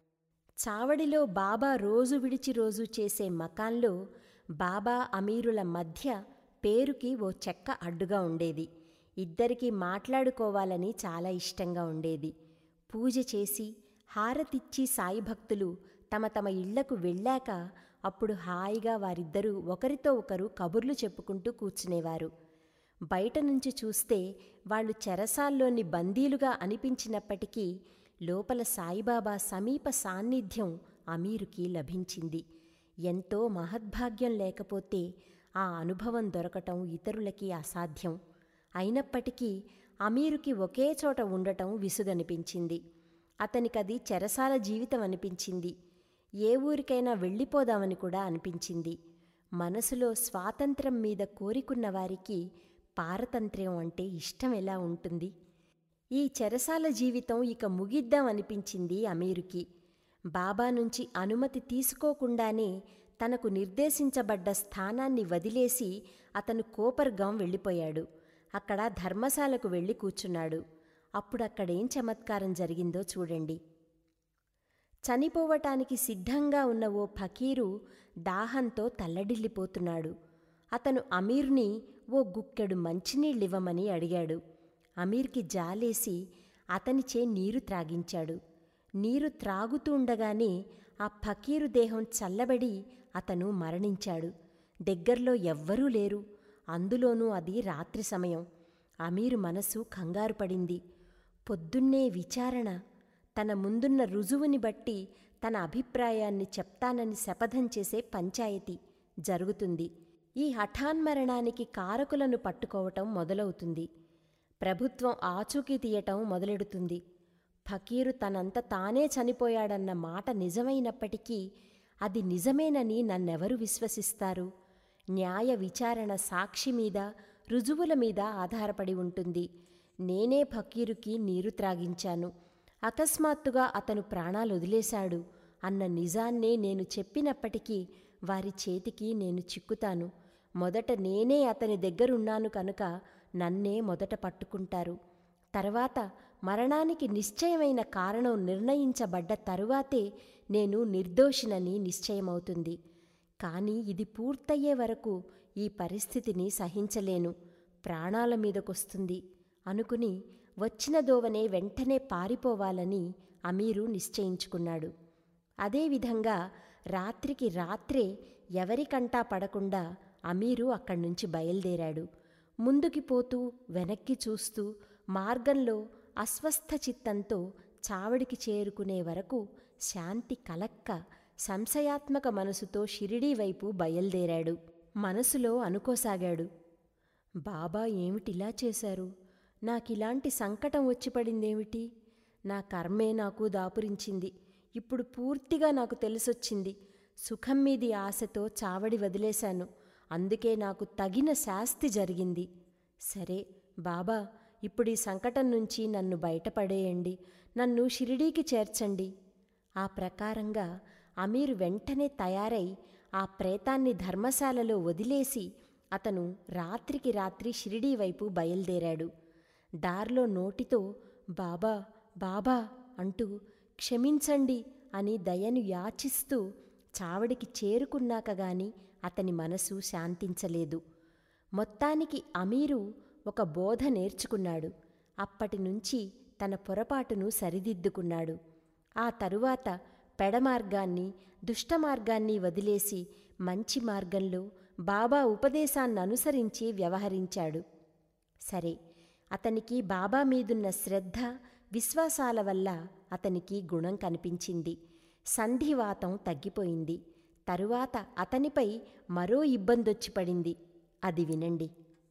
చావడిలో బాబా రోజు విడిచి రోజు చేసే మకాన్లో బాబా అమీరుల మధ్య పేరుకి ఓ చెక్క అడ్డుగా ఉండేది ఇద్దరికీ మాట్లాడుకోవాలని చాలా ఇష్టంగా ఉండేది పూజ చేసి హారతిచ్చి సాయి భక్తులు తమ తమ ఇళ్లకు వెళ్ళాక అప్పుడు హాయిగా వారిద్దరూ ఒకరితో ఒకరు కబుర్లు చెప్పుకుంటూ కూర్చునేవారు బయట నుంచి చూస్తే వాళ్ళు చెరసాల్లోని బందీలుగా అనిపించినప్పటికీ లోపల సాయిబాబా సమీప సాన్నిధ్యం అమీరుకి లభించింది ఎంతో మహద్భాగ్యం లేకపోతే ఆ అనుభవం దొరకటం ఇతరులకి అసాధ్యం అయినప్పటికీ అమీరుకి ఒకే చోట ఉండటం విసుగనిపించింది అతనికది చెరసాల జీవితం అనిపించింది ఏ ఊరికైనా వెళ్ళిపోదామని కూడా అనిపించింది మనసులో స్వాతంత్రం మీద కోరికున్న వారికి పారతంత్ర్యం అంటే ఇష్టం ఎలా ఉంటుంది ఈ చెరసాల జీవితం ఇక ముగిద్దాం అనిపించింది అమీరుకి బాబా నుంచి అనుమతి తీసుకోకుండానే తనకు నిర్దేశించబడ్డ స్థానాన్ని వదిలేసి అతను కోపర్గాం వెళ్ళిపోయాడు అక్కడ ధర్మశాలకు వెళ్ళి కూర్చున్నాడు అప్పుడు అక్కడేం చమత్కారం జరిగిందో చూడండి చనిపోవటానికి సిద్ధంగా ఉన్న ఓ ఫకీరు దాహంతో తల్లడిల్లిపోతున్నాడు అతను అమీర్ని ఓ గుక్కెడు మంచినీళ్ళివ్వమని అడిగాడు అమీర్కి జాలేసి అతనిచే నీరు త్రాగించాడు నీరు త్రాగుతూ ఉండగానే ఆ ఫకీరు దేహం చల్లబడి అతను మరణించాడు దగ్గర్లో ఎవ్వరూ లేరు అందులోనూ అది రాత్రి సమయం అమీరు మనసు కంగారు పడింది పొద్దున్నే విచారణ తన ముందున్న రుజువుని బట్టి తన అభిప్రాయాన్ని చెప్తానని శపథం చేసే పంచాయతీ జరుగుతుంది ఈ హఠాన్మరణానికి కారకులను పట్టుకోవటం మొదలవుతుంది ప్రభుత్వం ఆచూకీ తీయటం మొదలెడుతుంది ఫకీరు తనంత తానే చనిపోయాడన్న మాట నిజమైనప్పటికీ అది నిజమేనని నన్నెవరు విశ్వసిస్తారు న్యాయ విచారణ సాక్షి మీద రుజువుల మీద ఆధారపడి ఉంటుంది నేనే ఫకీరుకి నీరు త్రాగించాను అకస్మాత్తుగా అతను ప్రాణాలు వదిలేశాడు అన్న నిజాన్నే నేను చెప్పినప్పటికీ వారి చేతికి నేను చిక్కుతాను మొదట నేనే అతని దగ్గరున్నాను కనుక నన్నే మొదట పట్టుకుంటారు తర్వాత మరణానికి నిశ్చయమైన కారణం నిర్ణయించబడ్డ తరువాతే నేను నిర్దోషినని నిశ్చయమవుతుంది కానీ ఇది పూర్తయ్యే వరకు ఈ పరిస్థితిని సహించలేను ప్రాణాల మీదకొస్తుంది అనుకుని వచ్చిన దోవనే వెంటనే పారిపోవాలని అమీరు నిశ్చయించుకున్నాడు అదేవిధంగా రాత్రికి రాత్రే ఎవరికంటా పడకుండా అమీరు అక్కడి నుంచి బయలుదేరాడు ముందుకి పోతూ వెనక్కి చూస్తూ మార్గంలో అస్వస్థ చిత్తంతో చావడికి చేరుకునే వరకు శాంతి కలక్క సంశయాత్మక మనసుతో షిరిడీ వైపు బయలుదేరాడు మనసులో అనుకోసాగాడు బాబా ఏమిటిలా చేశారు నాకిలాంటి సంకటం వచ్చి పడిందేమిటి నా కర్మే నాకు దాపురించింది ఇప్పుడు పూర్తిగా నాకు తెలిసొచ్చింది సుఖం మీది ఆశతో చావడి వదిలేశాను అందుకే నాకు తగిన శాస్తి జరిగింది సరే బాబా ఇప్పుడు ఈ సంకటం నుంచి నన్ను బయటపడేయండి నన్ను షిరిడీకి చేర్చండి ఆ ప్రకారంగా అమీరు వెంటనే తయారై ఆ ప్రేతాన్ని ధర్మశాలలో వదిలేసి అతను రాత్రికి రాత్రి షిరిడీ వైపు బయలుదేరాడు దారిలో నోటితో బాబా బాబా అంటూ క్షమించండి అని దయను యాచిస్తూ చావడికి చేరుకున్నాక గాని అతని మనసు శాంతించలేదు మొత్తానికి అమీరు ఒక బోధ నేర్చుకున్నాడు అప్పటి నుంచి తన పొరపాటును సరిదిద్దుకున్నాడు ఆ తరువాత పెడమార్గాన్ని దుష్టమార్గాన్ని వదిలేసి మంచి మార్గంలో బాబా ఉపదేశాన్ని అనుసరించి వ్యవహరించాడు సరే అతనికి బాబా మీదున్న శ్రద్ధ విశ్వాసాల వల్ల అతనికి గుణం కనిపించింది సంధివాతం తగ్గిపోయింది తరువాత అతనిపై మరో ఇబ్బందొచ్చి పడింది అది వినండి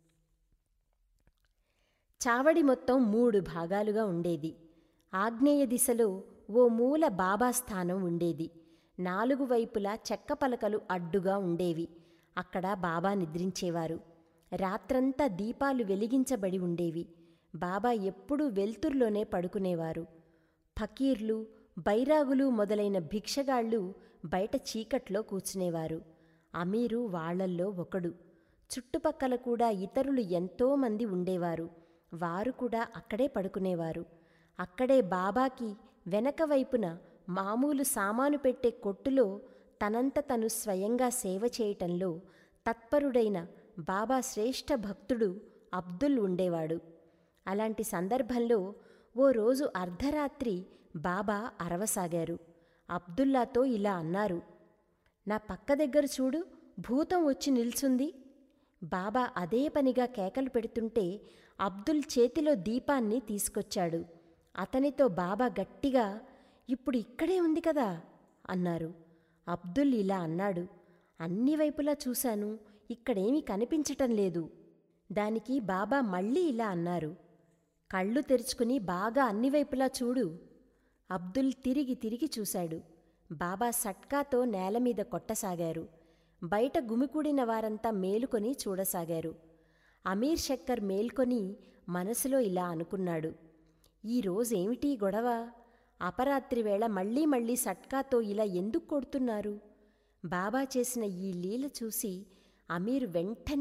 చావడి మొత్తం మూడు భాగాలుగా ఉండేది ఆగ్నేయ దిశలో ఓ మూల బాబా స్థానం ఉండేది నాలుగు వైపులా చెక్క పలకలు అడ్డుగా ఉండేవి అక్కడ బాబా నిద్రించేవారు రాత్రంతా దీపాలు వెలిగించబడి ఉండేవి బాబా ఎప్పుడూ వెల్తుర్లోనే పడుకునేవారు ఫకీర్లు బైరాగులు మొదలైన భిక్షగాళ్ళు బయట చీకట్లో కూర్చునేవారు అమీరు వాళ్లల్లో ఒకడు చుట్టుపక్కల కూడా ఇతరులు ఎంతోమంది ఉండేవారు వారు కూడా అక్కడే పడుకునేవారు అక్కడే బాబాకి వెనక వైపున మామూలు సామాను పెట్టే కొట్టులో తనంత తను స్వయంగా సేవ చేయటంలో తత్పరుడైన బాబా శ్రేష్ఠ భక్తుడు అబ్దుల్ ఉండేవాడు అలాంటి సందర్భంలో ఓ రోజు అర్ధరాత్రి బాబా అరవసాగారు అబ్దుల్లాతో ఇలా అన్నారు నా పక్క దగ్గర చూడు భూతం వచ్చి నిల్చుంది బాబా అదే పనిగా కేకలు పెడుతుంటే అబ్దుల్ చేతిలో దీపాన్ని తీసుకొచ్చాడు అతనితో బాబా గట్టిగా ఇప్పుడు ఇక్కడే ఉంది కదా అన్నారు అబ్దుల్ ఇలా అన్నాడు అన్ని వైపులా చూశాను ఇక్కడేమీ కనిపించటం లేదు దానికి బాబా మళ్ళీ ఇలా అన్నారు కళ్ళు తెరుచుకుని బాగా అన్ని వైపులా చూడు అబ్దుల్ తిరిగి తిరిగి చూశాడు బాబా సట్కాతో నేలమీద కొట్టసాగారు బయట గుమికూడిన వారంతా మేలుకొని చూడసాగారు అమీర్ శక్కర్ మేల్కొని మనసులో ఇలా అనుకున్నాడు ఈ రోజేమిటి గొడవ అపరాత్రి వేళ మళ్ళీ మళ్ళీ సట్కాతో ఇలా ఎందుకు కొడుతున్నారు బాబా చేసిన ఈ లీల చూసి అమీర్ వెంటనే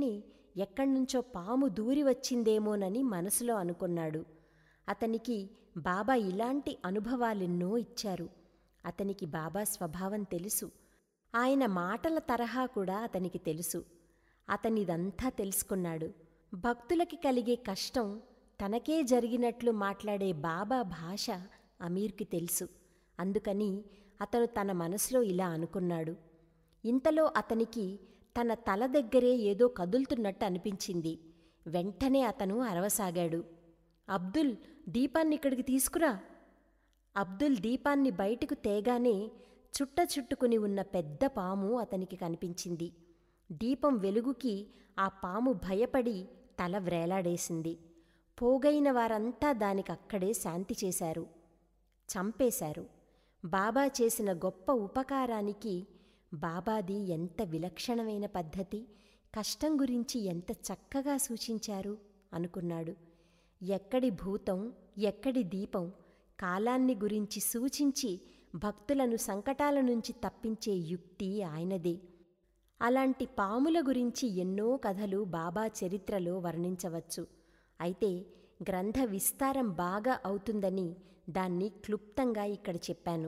ఎక్కడ్నుంచో పాము దూరి వచ్చిందేమోనని మనసులో అనుకున్నాడు అతనికి బాబా ఇలాంటి అనుభవాలెన్నో ఇచ్చారు అతనికి బాబా స్వభావం తెలుసు ఆయన మాటల తరహా కూడా అతనికి తెలుసు అతనిదంతా తెలుసుకున్నాడు భక్తులకి కలిగే కష్టం తనకే జరిగినట్లు మాట్లాడే బాబా భాష అమీర్కి తెలుసు అందుకని అతను తన మనసులో ఇలా అనుకున్నాడు ఇంతలో అతనికి తన తల దగ్గరే ఏదో కదులుతున్నట్టు అనిపించింది వెంటనే అతను అరవసాగాడు అబ్దుల్ దీపాన్ని ఇక్కడికి తీసుకురా అబ్దుల్ దీపాన్ని బయటకు తేగానే చుట్ట చుట్టుకుని ఉన్న పెద్ద పాము అతనికి కనిపించింది దీపం వెలుగుకి ఆ పాము భయపడి తల వ్రేలాడేసింది పోగైన వారంతా దానికక్కడే శాంతి చేశారు చంపేశారు బాబా చేసిన గొప్ప ఉపకారానికి బాబాది ఎంత విలక్షణమైన పద్ధతి కష్టం గురించి ఎంత చక్కగా సూచించారు అనుకున్నాడు ఎక్కడి భూతం ఎక్కడి దీపం కాలాన్ని గురించి సూచించి భక్తులను సంకటాల నుంచి తప్పించే యుక్తి ఆయనదే అలాంటి పాముల గురించి ఎన్నో కథలు బాబా చరిత్రలో వర్ణించవచ్చు అయితే గ్రంథ విస్తారం బాగా అవుతుందని దాన్ని క్లుప్తంగా ఇక్కడ చెప్పాను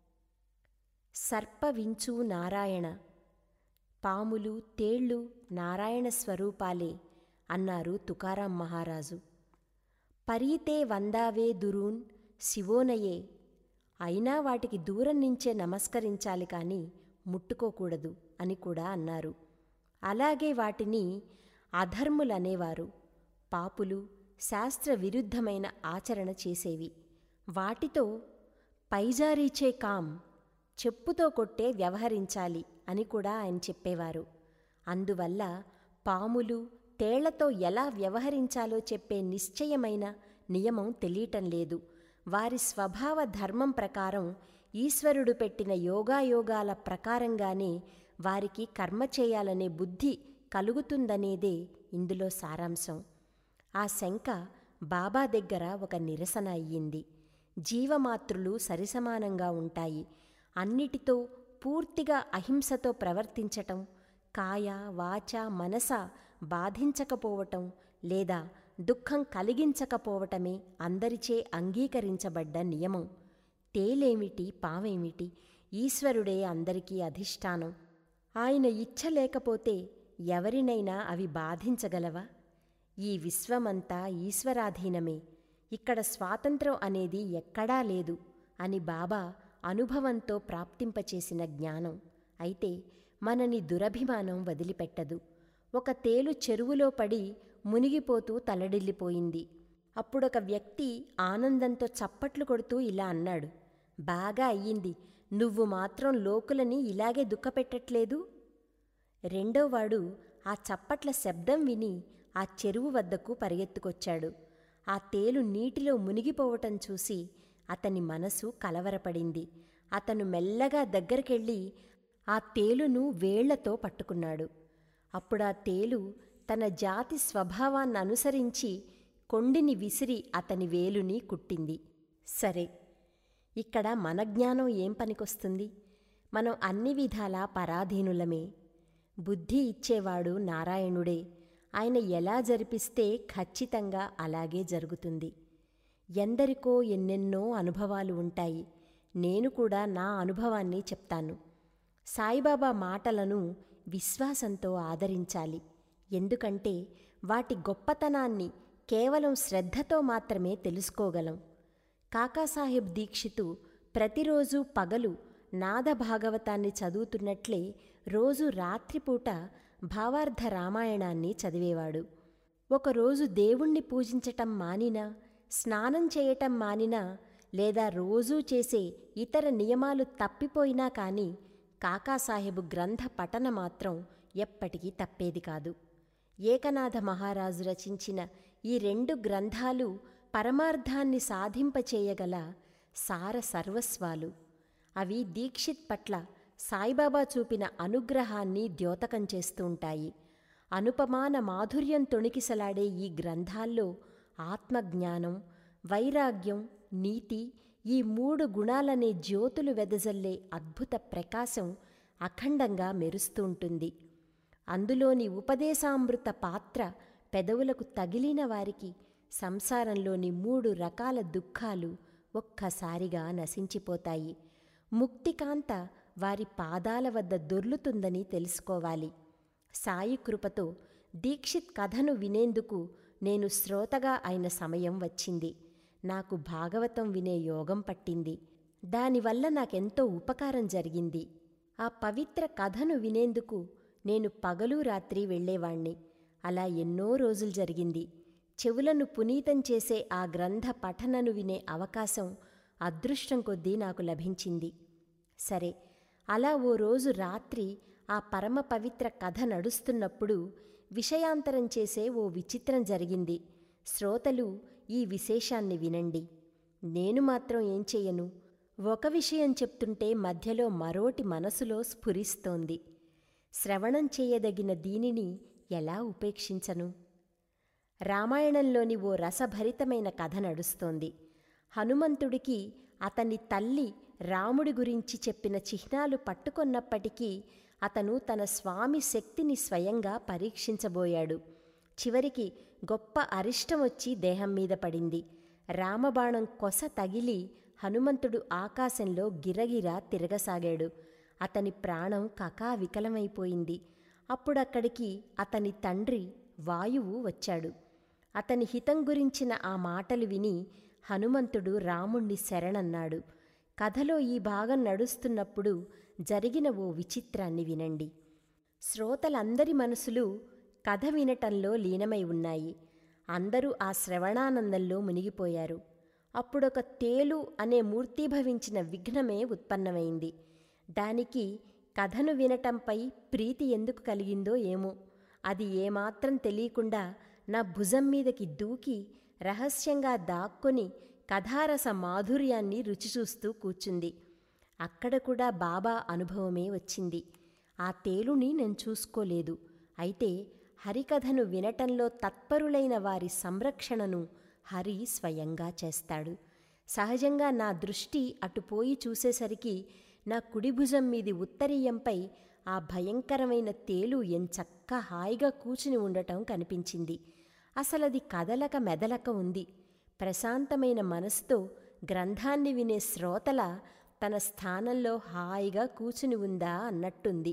సర్పవించు నారాయణ పాములు తేళ్ళు నారాయణ స్వరూపాలే అన్నారు తుకారాం మహారాజు పరీతే వందావే దురూన్ శివోనయే అయినా వాటికి దూరం నుంచే నమస్కరించాలి కాని ముట్టుకోకూడదు అని కూడా అన్నారు అలాగే వాటిని అధర్ములనేవారు పాపులు శాస్త్ర విరుద్ధమైన ఆచరణ చేసేవి వాటితో పైజారీచే కాం చెప్పుతో కొట్టే వ్యవహరించాలి అని కూడా ఆయన చెప్పేవారు అందువల్ల పాములు తేళ్లతో ఎలా వ్యవహరించాలో చెప్పే నిశ్చయమైన నియమం తెలియటం లేదు వారి స్వభావ ధర్మం ప్రకారం ఈశ్వరుడు పెట్టిన యోగాయోగాల ప్రకారంగానే వారికి కర్మ చేయాలనే బుద్ధి కలుగుతుందనేదే ఇందులో సారాంశం ఆ శంక బాబా దగ్గర ఒక నిరసన అయ్యింది జీవమాతృలు సరిసమానంగా ఉంటాయి అన్నిటితో పూర్తిగా అహింసతో ప్రవర్తించటం కాయ వాచ మనస బాధించకపోవటం లేదా దుఃఖం కలిగించకపోవటమే అందరిచే అంగీకరించబడ్డ నియమం తేలేమిటి పావేమిటి ఈశ్వరుడే అందరికీ అధిష్టానం ఆయన ఇచ్ఛ లేకపోతే ఎవరినైనా అవి బాధించగలవా ఈ విశ్వమంతా ఈశ్వరాధీనమే ఇక్కడ స్వాతంత్రం అనేది ఎక్కడా లేదు అని బాబా అనుభవంతో ప్రాప్తింపచేసిన జ్ఞానం అయితే మనని దురభిమానం వదిలిపెట్టదు ఒక తేలు చెరువులో పడి మునిగిపోతూ తలడిల్లిపోయింది అప్పుడొక వ్యక్తి ఆనందంతో చప్పట్లు కొడుతూ ఇలా అన్నాడు బాగా అయ్యింది నువ్వు మాత్రం లోకులని ఇలాగే దుఃఖపెట్టట్లేదు రెండోవాడు ఆ చప్పట్ల శబ్దం విని ఆ చెరువు వద్దకు పరిగెత్తుకొచ్చాడు ఆ తేలు నీటిలో మునిగిపోవటం చూసి అతని మనసు కలవరపడింది అతను మెల్లగా దగ్గరికెళ్ళి ఆ తేలును వేళ్లతో పట్టుకున్నాడు అప్పుడా తేలు తన జాతి స్వభావాన్ని అనుసరించి కొండిని విసిరి అతని వేలుని కుట్టింది సరే ఇక్కడ మన జ్ఞానం ఏం పనికొస్తుంది మనం అన్ని విధాలా పరాధీనులమే బుద్ధి ఇచ్చేవాడు నారాయణుడే ఆయన ఎలా జరిపిస్తే ఖచ్చితంగా అలాగే జరుగుతుంది ఎందరికో ఎన్నెన్నో అనుభవాలు ఉంటాయి నేను కూడా నా అనుభవాన్ని చెప్తాను సాయిబాబా మాటలను విశ్వాసంతో ఆదరించాలి ఎందుకంటే వాటి గొప్పతనాన్ని కేవలం శ్రద్ధతో మాత్రమే తెలుసుకోగలం కాకాసాహెబ్ దీక్షితు ప్రతిరోజు పగలు నాద భాగవతాన్ని చదువుతున్నట్లే రోజు రాత్రిపూట భావార్థ రామాయణాన్ని చదివేవాడు ఒకరోజు దేవుణ్ణి పూజించటం మానినా స్నానం చేయటం మానినా లేదా రోజూ చేసే ఇతర నియమాలు తప్పిపోయినా కాని కాకాసాహెబు గ్రంథ పఠన మాత్రం ఎప్పటికీ తప్పేది కాదు ఏకనాథ మహారాజు రచించిన ఈ రెండు గ్రంథాలు పరమార్థాన్ని సాధింపచేయగల సార సర్వస్వాలు అవి దీక్షిత్ పట్ల సాయిబాబా చూపిన అనుగ్రహాన్ని ద్యోతకం చేస్తూ ఉంటాయి అనుపమాన మాధుర్యం తొణికిసలాడే ఈ గ్రంథాల్లో ఆత్మజ్ఞానం వైరాగ్యం నీతి ఈ మూడు గుణాలనే జ్యోతులు వెదజల్లే అద్భుత ప్రకాశం అఖండంగా మెరుస్తూ ఉంటుంది అందులోని ఉపదేశామృత పాత్ర పెదవులకు తగిలిన వారికి సంసారంలోని మూడు రకాల దుఃఖాలు ఒక్కసారిగా నశించిపోతాయి ముక్తికాంత వారి పాదాల వద్ద దొర్లుతుందని తెలుసుకోవాలి సాయి కృపతో దీక్షిత్ కథను వినేందుకు నేను శ్రోతగా అయిన సమయం వచ్చింది నాకు భాగవతం వినే యోగం పట్టింది దానివల్ల నాకెంతో ఉపకారం జరిగింది ఆ పవిత్ర కథను వినేందుకు నేను పగలు రాత్రి వెళ్ళేవాణ్ణి అలా ఎన్నో రోజులు జరిగింది చెవులను పునీతం చేసే ఆ గ్రంథ పఠనను వినే అవకాశం అదృష్టం కొద్దీ నాకు లభించింది సరే అలా ఓ రోజు రాత్రి ఆ పరమ పవిత్ర కథ నడుస్తున్నప్పుడు విషయాంతరం చేసే ఓ విచిత్రం జరిగింది శ్రోతలు ఈ విశేషాన్ని వినండి నేను మాత్రం ఏం చెయ్యను ఒక విషయం చెప్తుంటే మధ్యలో మరోటి మనసులో స్ఫురిస్తోంది శ్రవణం చేయదగిన దీనిని ఎలా ఉపేక్షించను రామాయణంలోని ఓ రసభరితమైన కథ నడుస్తోంది హనుమంతుడికి అతని తల్లి రాముడి గురించి చెప్పిన చిహ్నాలు పట్టుకొన్నప్పటికీ అతను తన స్వామి శక్తిని స్వయంగా పరీక్షించబోయాడు చివరికి గొప్ప అరిష్టం వచ్చి దేహం మీద పడింది రామబాణం కొస తగిలి హనుమంతుడు ఆకాశంలో గిరగిరా తిరగసాగాడు అతని ప్రాణం కకావికలమైపోయింది అప్పుడక్కడికి అతని తండ్రి వాయువు వచ్చాడు అతని హితం గురించిన ఆ మాటలు విని హనుమంతుడు రాముణ్ణి శరణన్నాడు కథలో ఈ భాగం నడుస్తున్నప్పుడు జరిగిన ఓ విచిత్రాన్ని వినండి శ్రోతలందరి మనసులు కథ వినటంలో లీనమై ఉన్నాయి అందరూ ఆ శ్రవణానందంలో మునిగిపోయారు అప్పుడొక తేలు అనే మూర్తీభవించిన విఘ్నమే ఉత్పన్నమైంది దానికి కథను వినటంపై ప్రీతి ఎందుకు కలిగిందో ఏమో అది ఏమాత్రం తెలియకుండా నా భుజం మీదకి దూకి రహస్యంగా దాక్కొని కథారస మాధుర్యాన్ని రుచిచూస్తూ కూర్చుంది అక్కడ కూడా బాబా అనుభవమే వచ్చింది ఆ తేలుని నేను చూసుకోలేదు అయితే హరికథను వినటంలో తత్పరులైన వారి సంరక్షణను హరి స్వయంగా చేస్తాడు సహజంగా నా దృష్టి అటుపోయి చూసేసరికి నా కుడి భుజం మీది ఉత్తరీయంపై ఆ భయంకరమైన తేలు ఎంచక్క హాయిగా కూచుని ఉండటం కనిపించింది అసలది కదలక మెదలక ఉంది ప్రశాంతమైన మనసుతో గ్రంథాన్ని వినే శ్రోతల తన స్థానంలో హాయిగా కూచుని ఉందా అన్నట్టుంది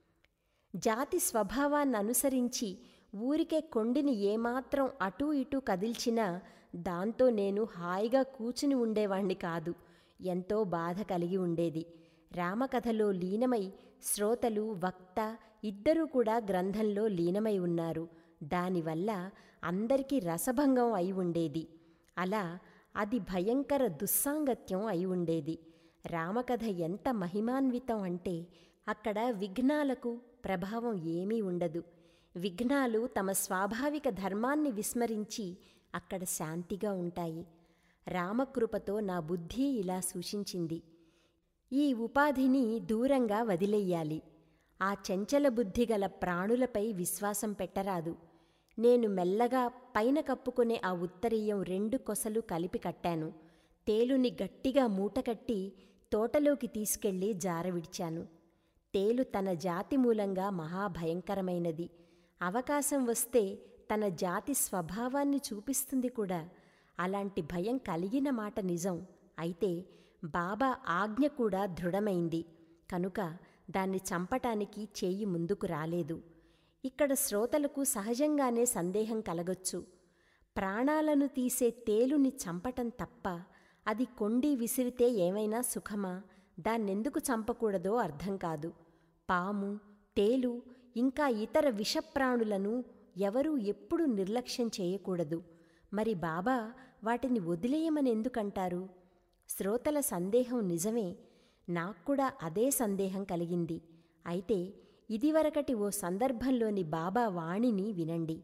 జాతి స్వభావాన్ని అనుసరించి ఊరికే కొండిని ఏమాత్రం అటూ ఇటూ కదిల్చినా దాంతో నేను హాయిగా కూచుని ఉండేవాణ్ణి కాదు ఎంతో బాధ కలిగి ఉండేది రామకథలో లీనమై శ్రోతలు వక్త ఇద్దరూ కూడా గ్రంథంలో లీనమై ఉన్నారు దానివల్ల అందరికీ రసభంగం అయి ఉండేది అలా అది భయంకర దుస్సాంగత్యం అయి ఉండేది రామకథ ఎంత మహిమాన్వితం అంటే అక్కడ విఘ్నాలకు ప్రభావం ఏమీ ఉండదు విఘ్నాలు తమ స్వాభావిక ధర్మాన్ని విస్మరించి అక్కడ శాంతిగా ఉంటాయి రామకృపతో నా బుద్ధి ఇలా సూచించింది ఈ ఉపాధిని దూరంగా వదిలెయ్యాలి ఆ చంచల బుద్ధి గల ప్రాణులపై విశ్వాసం పెట్టరాదు నేను మెల్లగా పైన కప్పుకునే ఆ ఉత్తరీయం రెండు కొసలు కలిపి కట్టాను తేలుని గట్టిగా మూటకట్టి తోటలోకి తీసుకెళ్లి జారవిడిచాను తేలు తన జాతి మూలంగా మహాభయంకరమైనది అవకాశం వస్తే తన జాతి స్వభావాన్ని చూపిస్తుంది కూడా అలాంటి భయం కలిగిన మాట నిజం అయితే బాబా ఆజ్ఞ కూడా దృఢమైంది కనుక దాన్ని చంపటానికి చేయి ముందుకు రాలేదు ఇక్కడ శ్రోతలకు సహజంగానే సందేహం కలగొచ్చు ప్రాణాలను తీసే తేలుని చంపటం తప్ప అది కొండి విసిరితే ఏమైనా సుఖమా దాన్నెందుకు చంపకూడదో అర్థం కాదు పాము తేలు ఇంకా ఇతర విషప్రాణులను ఎవరూ ఎప్పుడూ నిర్లక్ష్యం చేయకూడదు మరి బాబా వాటిని వదిలేయమని ఎందుకంటారు శ్రోతల సందేహం నిజమే నాక్కూడా అదే సందేహం కలిగింది అయితే ఇదివరకటి ఓ సందర్భంలోని బాబా వాణిని వినండి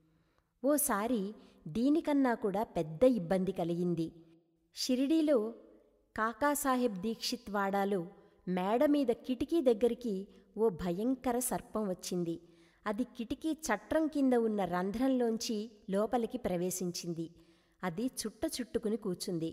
ఓసారి దీనికన్నా కూడా పెద్ద ఇబ్బంది కలిగింది షిరిడీలో కాకాసాహెబ్ దీక్షిత్ వాడాలో మేడ మీద కిటికీ దగ్గరికి ఓ భయంకర సర్పం వచ్చింది అది కిటికీ చట్రం కింద ఉన్న రంధ్రంలోంచి లోపలికి ప్రవేశించింది అది చుట్ట చుట్టుకుని కూర్చుంది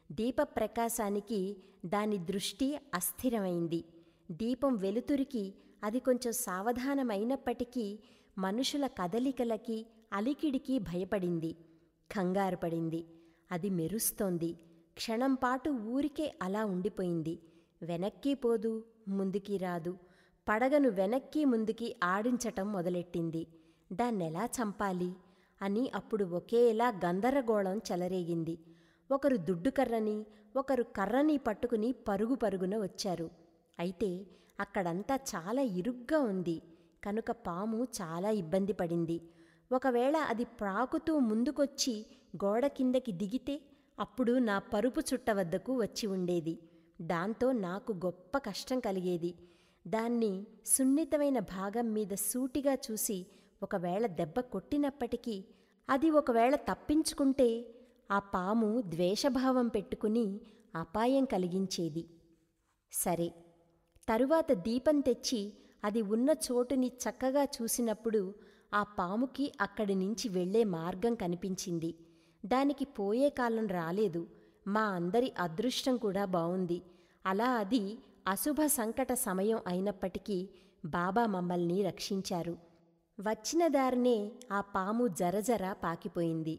దీపప్రకాశానికి దాని దృష్టి అస్థిరమైంది దీపం వెలుతురికి అది కొంచెం సావధానమైనప్పటికీ మనుషుల కదలికలకి అలికిడికి భయపడింది కంగారు పడింది అది మెరుస్తోంది క్షణంపాటు ఊరికే అలా ఉండిపోయింది వెనక్కి పోదు ముందుకి రాదు పడగను వెనక్కి ముందుకి ఆడించటం మొదలెట్టింది దాన్నెలా చంపాలి అని అప్పుడు ఒకేలా గందరగోళం చెలరేగింది ఒకరు దుడ్డు కర్రని ఒకరు కర్రని పట్టుకుని పరుగు పరుగున వచ్చారు అయితే అక్కడంతా చాలా ఇరుగ్గా ఉంది కనుక పాము చాలా ఇబ్బంది పడింది ఒకవేళ అది ప్రాకుతూ ముందుకొచ్చి గోడ కిందకి దిగితే అప్పుడు నా పరుపు చుట్ట వద్దకు వచ్చి ఉండేది దాంతో నాకు గొప్ప కష్టం కలిగేది దాన్ని సున్నితమైన భాగం మీద సూటిగా చూసి ఒకవేళ దెబ్బ కొట్టినప్పటికీ అది ఒకవేళ తప్పించుకుంటే ఆ పాము ద్వేషభావం పెట్టుకుని అపాయం కలిగించేది సరే తరువాత దీపం తెచ్చి అది ఉన్న చోటుని చక్కగా చూసినప్పుడు ఆ పాముకి అక్కడి నుంచి వెళ్లే మార్గం కనిపించింది దానికి పోయే కాలం రాలేదు మా అందరి అదృష్టం కూడా బావుంది అలా అది అశుభ సంకట సమయం అయినప్పటికీ బాబా మమ్మల్ని రక్షించారు వచ్చిన దారినే ఆ పాము జరజర పాకిపోయింది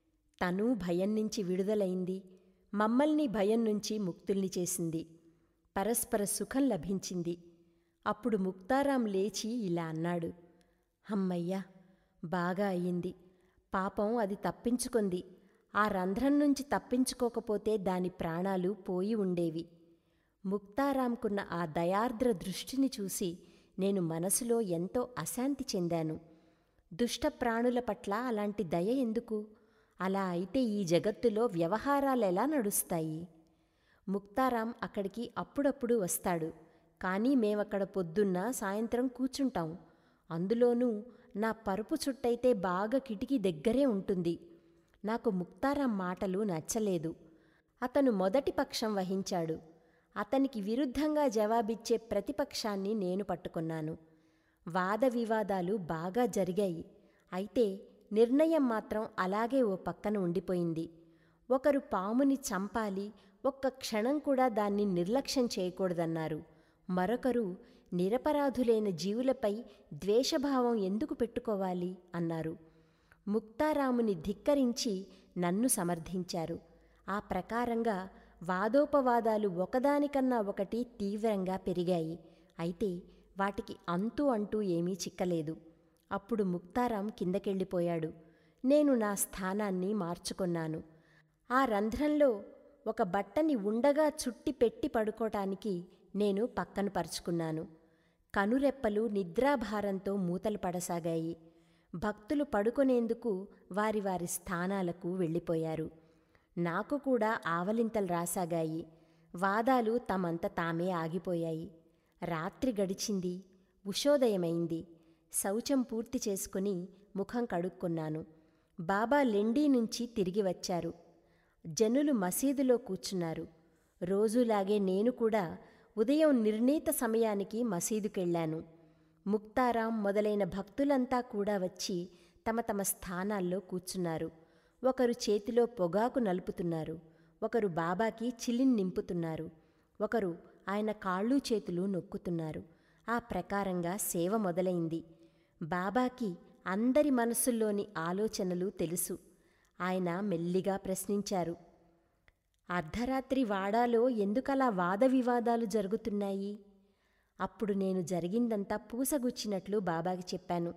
తను భయం నుంచి విడుదలైంది మమ్మల్ని భయం నుంచి ముక్తుల్ని చేసింది పరస్పర సుఖం లభించింది అప్పుడు ముక్తారాం లేచి ఇలా అన్నాడు అమ్మయ్యా బాగా అయ్యింది పాపం అది తప్పించుకుంది ఆ రంధ్రం నుంచి తప్పించుకోకపోతే దాని ప్రాణాలు పోయి ఉండేవి ముక్తారాంకున్న ఆ దయార్ద్ర దృష్టిని చూసి నేను మనసులో ఎంతో అశాంతి చెందాను దుష్ట ప్రాణుల పట్ల అలాంటి దయ ఎందుకు అలా అయితే ఈ జగత్తులో వ్యవహారాలెలా నడుస్తాయి ముక్తారాం అక్కడికి అప్పుడప్పుడు వస్తాడు కానీ మేమక్కడ పొద్దున్న సాయంత్రం కూర్చుంటాం అందులోనూ నా పరుపు చుట్టైతే బాగా కిటికీ దగ్గరే ఉంటుంది నాకు ముక్తారాం మాటలు నచ్చలేదు అతను మొదటి పక్షం వహించాడు అతనికి విరుద్ధంగా జవాబిచ్చే ప్రతిపక్షాన్ని నేను పట్టుకున్నాను వాద వివాదాలు బాగా జరిగాయి అయితే నిర్ణయం మాత్రం అలాగే ఓ పక్కన ఉండిపోయింది ఒకరు పాముని చంపాలి ఒక్క క్షణం కూడా దాన్ని నిర్లక్ష్యం చేయకూడదన్నారు మరొకరు నిరపరాధులైన జీవులపై ద్వేషభావం ఎందుకు పెట్టుకోవాలి అన్నారు ముక్తారాముని ధిక్కరించి నన్ను సమర్థించారు ఆ ప్రకారంగా వాదోపవాదాలు ఒకదానికన్నా ఒకటి తీవ్రంగా పెరిగాయి అయితే వాటికి అంతు అంటూ ఏమీ చిక్కలేదు అప్పుడు ముక్తారాం కిందకెళ్ళిపోయాడు నేను నా స్థానాన్ని మార్చుకున్నాను ఆ రంధ్రంలో ఒక బట్టని ఉండగా చుట్టి పెట్టి పడుకోటానికి నేను పక్కన పరుచుకున్నాను కనురెప్పలు నిద్రాభారంతో మూతలు పడసాగాయి భక్తులు పడుకొనేందుకు వారి వారి స్థానాలకు వెళ్ళిపోయారు నాకు కూడా ఆవలింతలు రాసాగాయి వాదాలు తమంత తామే ఆగిపోయాయి రాత్రి గడిచింది ఉషోదయమైంది శౌచం పూర్తి చేసుకుని ముఖం కడుక్కున్నాను బాబా లెండీ నుంచి తిరిగి వచ్చారు జనులు మసీదులో కూర్చున్నారు రోజులాగే నేను కూడా ఉదయం నిర్ణీత సమయానికి మసీదుకెళ్లాను ముక్తారాం మొదలైన భక్తులంతా కూడా వచ్చి తమ తమ స్థానాల్లో కూర్చున్నారు ఒకరు చేతిలో పొగాకు నలుపుతున్నారు ఒకరు బాబాకి చిలిన్ నింపుతున్నారు ఒకరు ఆయన కాళ్ళు చేతులు నొక్కుతున్నారు ఆ ప్రకారంగా సేవ మొదలైంది బాబాకి అందరి మనసుల్లోని ఆలోచనలు తెలుసు ఆయన మెల్లిగా ప్రశ్నించారు అర్ధరాత్రి వాడాలో ఎందుకలా వాద వివాదాలు జరుగుతున్నాయి అప్పుడు నేను జరిగిందంతా పూసగుచ్చినట్లు బాబాకి చెప్పాను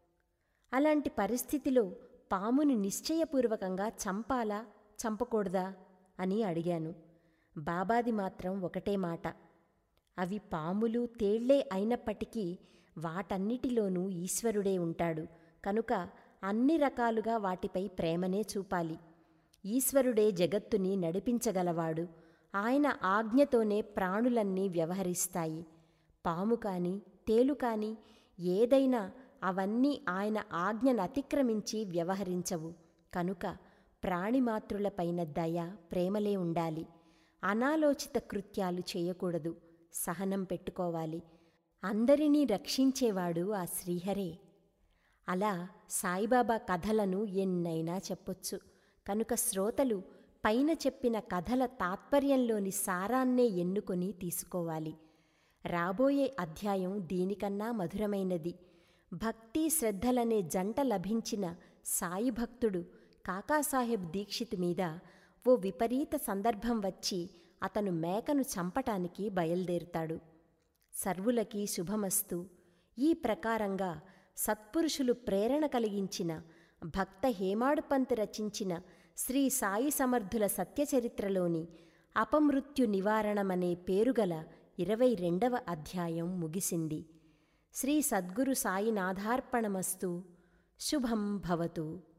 అలాంటి పరిస్థితిలో పాముని నిశ్చయపూర్వకంగా చంపాలా చంపకూడదా అని అడిగాను బాబాది మాత్రం ఒకటే మాట అవి పాములు తేళ్లే అయినప్పటికీ వాటన్నిటిలోనూ ఈశ్వరుడే ఉంటాడు కనుక అన్ని రకాలుగా వాటిపై ప్రేమనే చూపాలి ఈశ్వరుడే జగత్తుని నడిపించగలవాడు ఆయన ఆజ్ఞతోనే ప్రాణులన్నీ వ్యవహరిస్తాయి పాము కాని తేలు కాని ఏదైనా అవన్నీ ఆయన ఆజ్ఞను అతిక్రమించి వ్యవహరించవు కనుక ప్రాణిమాతృలపైన దయ ప్రేమలే ఉండాలి అనాలోచిత కృత్యాలు చేయకూడదు సహనం పెట్టుకోవాలి అందరినీ రక్షించేవాడు ఆ శ్రీహరే అలా సాయిబాబా కథలను ఎన్నైనా చెప్పొచ్చు కనుక శ్రోతలు పైన చెప్పిన కథల తాత్పర్యంలోని సారాన్నే ఎన్నుకొని తీసుకోవాలి రాబోయే అధ్యాయం దీనికన్నా మధురమైనది భక్తి శ్రద్ధలనే జంట లభించిన సాయి భక్తుడు కాకాసాహెబ్ దీక్షిత్ మీద ఓ విపరీత సందర్భం వచ్చి అతను మేకను చంపటానికి బయలుదేరుతాడు సర్వులకి శుభమస్తు ఈ ప్రకారంగా సత్పురుషులు ప్రేరణ కలిగించిన భక్త హేమాడుపంత్ రచించిన శ్రీ సాయి సమర్థుల సత్యచరిత్రలోని అపమృత్యు నివారణమనే పేరుగల ఇరవై రెండవ అధ్యాయం ముగిసింది శ్రీ సద్గురు సాయినాథార్పణమస్తు శుభం భవతు